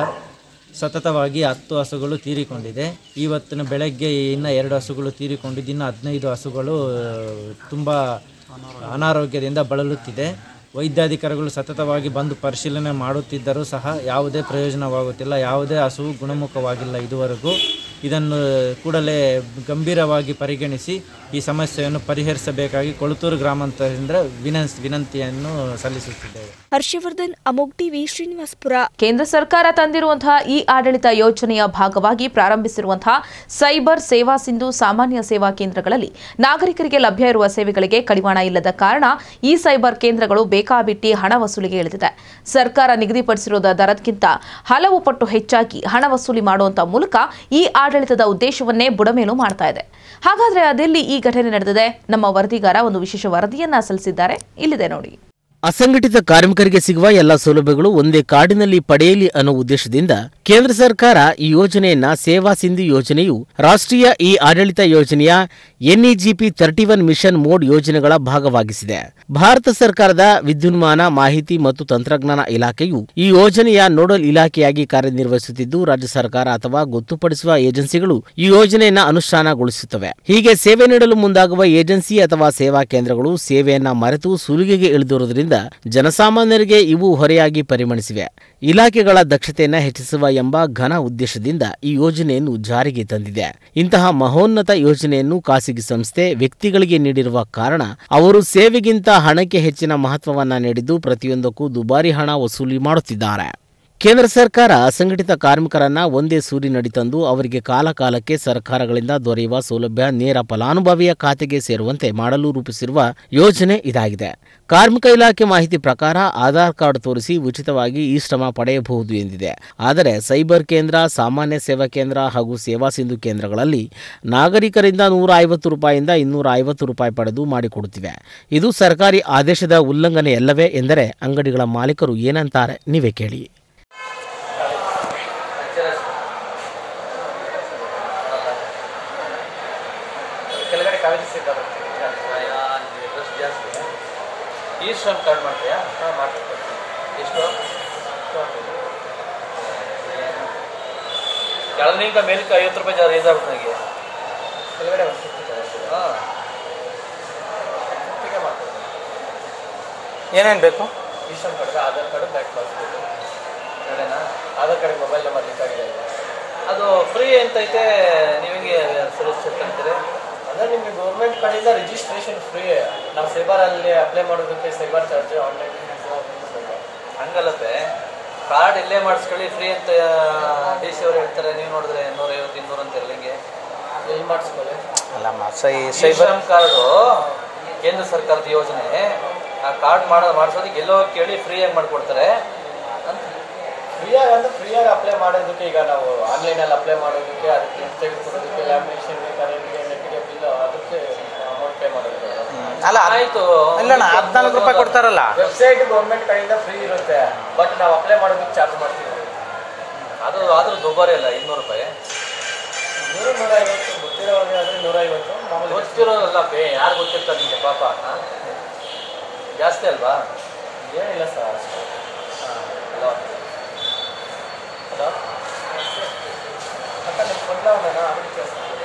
ಸತತವಾಗಿ ಹತ್ತು ಹಸುಗಳು ತೀರಿಕೊಂಡಿದೆ ಇವತ್ತಿನ ಬೆಳಗ್ಗೆ ಇನ್ನು ಎರಡು ಹಸುಗಳು ತೀರಿಕೊಂಡಿದ್ದು ಇನ್ನು ಹದಿನೈದು ಹಸುಗಳು ತುಂಬ ಅನಾರೋಗ್ಯದಿಂದ ಬಳಲುತ್ತಿದೆ ವೈದ್ಯಾಧಿಕಾರಿಗಳು ಸತತವಾಗಿ ಬಂದು ಪರಿಶೀಲನೆ ಮಾಡುತ್ತಿದ್ದರೂ ಸಹ ಯಾವುದೇ ಪ್ರಯೋಜನವಾಗುತ್ತಿಲ್ಲ ಯಾವುದೇ ಹಸುವು ಗುಣಮುಖವಾಗಿಲ್ಲ ಇದುವರೆಗೂ ಇದನ್ನು ಕೂಡಲೇ ಗಂಭೀರವಾಗಿ ಪರಿಗಣಿಸಿ ಈ ಸಮಸ್ಯೆಯನ್ನು ಪರಿಹರಿಸಬೇಕಾಗಿ ಕೊಳತೂರು ಗ್ರಾಮಾಂತರದಿಂದ ವಿನಂಸ್ ವಿನಂತಿಯನ್ನು ಸಲ್ಲಿಸುತ್ತಿದ್ದೇವೆ ಹರ್ಷವರ್ಧನ್ ಅಮೋಗ್ ಟಿವಿ ಶ್ರೀನಿವಾಸಪುರ ಕೇಂದ್ರ ಸರ್ಕಾರ ತಂದಿರುವಂತಹ ಈ ಆಡಳಿತ ಯೋಜನೆಯ ಭಾಗವಾಗಿ ಪ್ರಾರಂಭಿಸಿರುವಂತಹ ಸೈಬರ್ ಸೇವಾ ಸಿಂಧು ಸಾಮಾನ್ಯ ಸೇವಾ ಕೇಂದ್ರಗಳಲ್ಲಿ ನಾಗರಿಕರಿಗೆ ಲಭ್ಯ ಇರುವ ಸೇವೆಗಳಿಗೆ ಕಡಿವಾಣ ಇಲ್ಲದ ಕಾರಣ ಈ ಸೈಬರ್ ಕೇಂದ್ರಗಳು ಬೇಕಾಬಿಟ್ಟಿ ಹಣ ವಸೂಲಿಗೆ ಇಳಿದಿದೆ ಸರ್ಕಾರ ನಿಗದಿಪಡಿಸಿರುವ ದರಕ್ಕಿಂತ ಹಲವು ಪಟ್ಟು ಹೆಚ್ಚಾಗಿ ಹಣ ವಸೂಲಿ ಮಾಡುವಂತ ಮೂಲಕ ಈ ಆಡಳಿತದ ಉದ್ದೇಶವನ್ನೇ ಬುಡಮೇಲು ಮಾಡ್ತಾ ಇದೆ ಹಾಗಾದ್ರೆ ಅದೆಲ್ಲಿ ಈ ಘಟನೆ ನಡೆದಿದೆ ನಮ್ಮ ವರದಿಗಾರ ಒಂದು ವಿಶೇಷ ವರದಿಯನ್ನ ಸಲ್ಲಿಸಿದ್ದಾರೆ ಇಲ್ಲಿದೆ ನೋಡಿ ಅಸಂಘಟಿತ ಕಾರ್ಮಿಕರಿಗೆ ಸಿಗುವ ಎಲ್ಲ ಸೌಲಭ್ಯಗಳು ಒಂದೇ ಕಾರ್ಡಿನಲ್ಲಿ ಪಡೆಯಲಿ ಅನ್ನೋ ಉದ್ದೇಶದಿಂದ ಕೇಂದ್ರ ಸರ್ಕಾರ ಈ ಯೋಜನೆಯನ್ನ ಸೇವಾ ಸಿಂಧು ಯೋಜನೆಯು ರಾಷ್ಟ್ರೀಯ ಇ ಆಡಳಿತ ಯೋಜನೆಯ N E G P thirty one mission mode ಯೋಜನೆಗಳ ಭಾಗವಾಗಿಸಿದೆ ಭಾರತ ಸರ್ಕಾರದ ವಿದ್ಯುನ್ಮಾನ ಮಾಹಿತಿ ಮತ್ತು ತಂತ್ರಜ್ಞಾನ ಇಲಾಖೆಯು ಈ ಯೋಜನೆಯ ನೋಡಲ್ ಇಲಾಖೆಯಾಗಿ ಕಾರ್ಯನಿರ್ವಹಿಸುತ್ತಿದ್ದು ರಾಜ್ಯ ಸರ್ಕಾರ ಅಥವಾ ಗೊತ್ತುಪಡಿಸುವ ಏಜೆನ್ಸಿಗಳು ಈ ಯೋಜನೆಯನ್ನ ಅನುಷ್ಠಾನಗೊಳಿಸುತ್ತವೆ ಹೀಗೆ ಸೇವೆ ನೀಡಲು ಮುಂದಾಗುವ ಏಜೆನ್ಸಿ ಅಥವಾ ಸೇವಾ ಕೇಂದ್ರಗಳು ಸೇವೆಯನ್ನ ಮರೆತು ಸುಲಿಗೆಗೆ ಇಳಿದಿರುವುದರಿಂದ ಜನಸಾಮಾನ್ಯರಿಗೆ ಇವು ಹೊರೆಯಾಗಿ ಪರಿಮಣಿಸಿವೆ ಇಲಾಖೆಗಳ ದಕ್ಷತೆಯನ್ನು ಹೆಚ್ಚಿಸುವ ಎಂಬ ಘನ ಉದ್ದೇಶದಿಂದ ಈ ಯೋಜನೆಯನ್ನು ಜಾರಿಗೆ ತಂದಿದೆ ಇಂತಹ ಮಹೋನ್ನತ ಯೋಜನೆಯನ್ನು ಖಾಸಗಿ ಸಂಸ್ಥೆ ವ್ಯಕ್ತಿಗಳಿಗೆ ನೀಡಿರುವ ಕಾರಣ ಅವರು ಸೇವೆಗಿಂತ ಹಣಕ್ಕೆ ಹೆಚ್ಚಿನ ಮಹತ್ವವನ್ನ ನೀಡಿದ್ದು ಪ್ರತಿಯೊಂದಕ್ಕೂ ದುಬಾರಿ ಹಣ ವಸೂಲಿ ಮಾಡುತ್ತಿದ್ದಾರೆ ಕೇಂದ್ರ ಸರ್ಕಾರ ಅಸಂಘಟಿತ ಕಾರ್ಮಿಕರನ್ನ ಒಂದೇ ಸೂರಿನಡಿ ತಂದು ಅವರಿಗೆ ಕಾಲಕಾಲಕ್ಕೆ ಸರ್ಕಾರಗಳಿಂದ ದೊರೆಯುವ ಸೌಲಭ್ಯ ನೇರ ಫಲಾನುಭವಿಯ ಖಾತೆಗೆ ಸೇರುವಂತೆ ಮಾಡಲು ರೂಪಿಸಿರುವ ಯೋಜನೆ ಇದಾಗಿದೆ ಕಾರ್ಮಿಕ ಇಲಾಖೆ ಮಾಹಿತಿ ಪ್ರಕಾರ ಆಧಾರ್ ಕಾರ್ಡ್ ತೋರಿಸಿ ಉಚಿತವಾಗಿ ಈ ಶ್ರಮ ಪಡೆಯಬಹುದು ಎಂದಿದೆ ಆದರೆ ಸೈಬರ್ ಕೇಂದ್ರ ಸಾಮಾನ್ಯ ಸೇವಾ ಕೇಂದ್ರ ಹಾಗೂ ಸೇವಾ ಸಿಂಧು ಕೇಂದ್ರಗಳಲ್ಲಿ ನಾಗರಿಕರಿಂದ ನೂರ ಐವತ್ತು ರೂಪಾಯಿಯಿಂದ ಇನ್ನೂರ ಐವತ್ತು ರೂಪಾಯಿ ಪಡೆದು ಮಾಡಿಕೊಡುತ್ತಿವೆ ಇದು ಸರ್ಕಾರಿ ಆದೇಶದ ಉಲ್ಲಂಘನೆಯಲ್ಲವೇ ಎಂದರೆ ಅಂಗಡಿಗಳ ಮಾಲೀಕರು ಏನಂತಾರೆ ನೀವೇ ಕೇಳಿ ಕೆಳಗಡೆ ಕಾವೇರಿ ಸಿಕ್ಕ ಡ್ರೆಸ್ ಜಾಸ್ತಿ ಈ ಶ್ರಮ್ ಕಾರ್ಡ್ ಮಾಡ್ತೀಯಾ ಹಾಂ ಮಾಡ್ತೀನಿ ಎಷ್ಟು ಕೆಳಗಿನಿಂದ ಮೇಲಕ್ಕೆ ಐವತ್ತು ರೂಪಾಯಿ ಜಾ ರೇಸ್ ಆಗುತ್ತೆ ನನಗೆ ಕೆಳಗಡೆ ಒಂದು ಫಿಫ್ಟಿ ಹಾಂ ಫಿಫ್ಟಿಗೆ ಮಾಡ್ತೀನಿ ಏನೇನು ಬೇಕು ಈ Shram card Aadhaar card bank passbook ಎರಡೇನಾ Aadhaar card mobile number link ಆಗಿದೆ ಅದು ಫ್ರೀ ಅಂತ ಐತೆ ನೀವು ಹೆಂಗೆ ಸರ್ವಿಸ್ ಅಂತೀರಿ ಅಂದರೆ ನಿಮಗೆ ಗೌರ್ಮೆಂಟ್ ಕಡೆಯಿಂದ ರಿಜಿಸ್ಟ್ರೇಷನ್ ಫ್ರೀ ನಾವು ಸೈಬರಲ್ಲಿ ಅಪ್ಲೈ ಮಾಡೋದಕ್ಕೆ ಸೈಬರ್ ಚಾರ್ಜ್ ಆನ್ಲೈನ್ ಹಂಗಲ್ಲತ್ತೆ ಕಾರ್ಡ್ ಇಲ್ಲೇ ಮಾಡಿಸ್ಕೊಳ್ಳಿ ಫ್ರೀ ಅಂತ ಡಿ ಸಿ ಅವ್ರು ಹೇಳ್ತಾರೆ ನೀವು ನೋಡಿದ್ರೆ ನೂರೈವತ್ತು ಇನ್ನೂರು ಅಂತ ಹೆಂಗೆ ಎಲ್ಲಿ ಮಾಡಿಸ್ಕೊಳ್ಳಿ ಅಲ್ಲ ಸೈ ಸೈಬರ್ ಕಾರ್ಡು ಕೇಂದ್ರ ಸರ್ಕಾರದ ಯೋಜನೆ ಆ ಕಾರ್ಡ್ ಮಾಡೋ ಮಾಡಿಸೋದಕ್ಕೆ ಎಲ್ಲೋ ಕೇಳಿ ಫ್ರೀಯಾಗಿ ಮಾಡಿಕೊಡ್ತಾರೆ ಅಂತ ಫ್ರೀಯಾಗಿ ಅಂದ್ರೆ ಫ್ರೀಯಾಗಿ ಅಪ್ಲೈ ಮಾಡೋದಕ್ಕೆ ಈಗ ನಾವು ಆನ್ಲೈನಲ್ಲಿ ಅಪ್ಲೈ ಮಾಡೋದಕ್ಕೆ ಅದಕ್ಕೆ print ತೆಗೆದುಕೊಡೋದಕ್ಕೆ ಲ್ಯಾಮಿನೇಷನ್ಗೆ ಕರೆಂಟ್ಗೆ ನೆಟ್ಗೆ ಬಿಲ್ ಅದಕ್ಕೆ ಅಮೌಂಟ್ ಪೇ ಮಾಡೋದಕ್ಕೆ ಅಲ್ಲ, ಅದ್- ಆಯ್ತು ಇಲ್ಲಣ್ಣ, ಹದ್ನಾಲ್ಕು ರೂಪಾಯಿ ಕೊಡ್ತಾರಲ್ಲ. ವೆಬ್ಸೈಟ್ ಗೌರ್ಮೆಂಟ್ ಕಡೆಯಿಂದ ಫ್ರೀ ಇರುತ್ತೆ ಬಟ್ ನಾವು ಅಪ್ಲೈ ಮಾಡೋದಕ್ಕೆ ಚಾರ್ಜ್ ಮಾಡ್ತೀವಿ ಅದು ಆದ್ರೂ ದುಬಾರಿ ಅಲ್ಲ ಇನ್ನೂರು ರೂಪಾಯಿ ನೂರು ನೂರ ಐವತ್ತು ಗೊತ್ತಿರೋರಿಗೆ ಆದರೆ ನೂರ ಐವತ್ತು ಗೊತ್ತಿರೋಲ್ಲ ಪೇ ಯಾರು ಗೊತ್ತಿರ್ತಾರೆ ನಿಮಗೆ ಪಾಪ ಆ? ಜಾಸ್ತಿ ಅಲ್ವಾ ಏನಿಲ್ಲ ಸರ್ ಅಷ್ಟು ಹಾಂ ಹಲೋ ಹಲೋ ಅಕ್ಕ ನಿಮ್ಮ ಕೊಂಡ್ಲವಣ್ಣ ಅದಕ್ಕೆ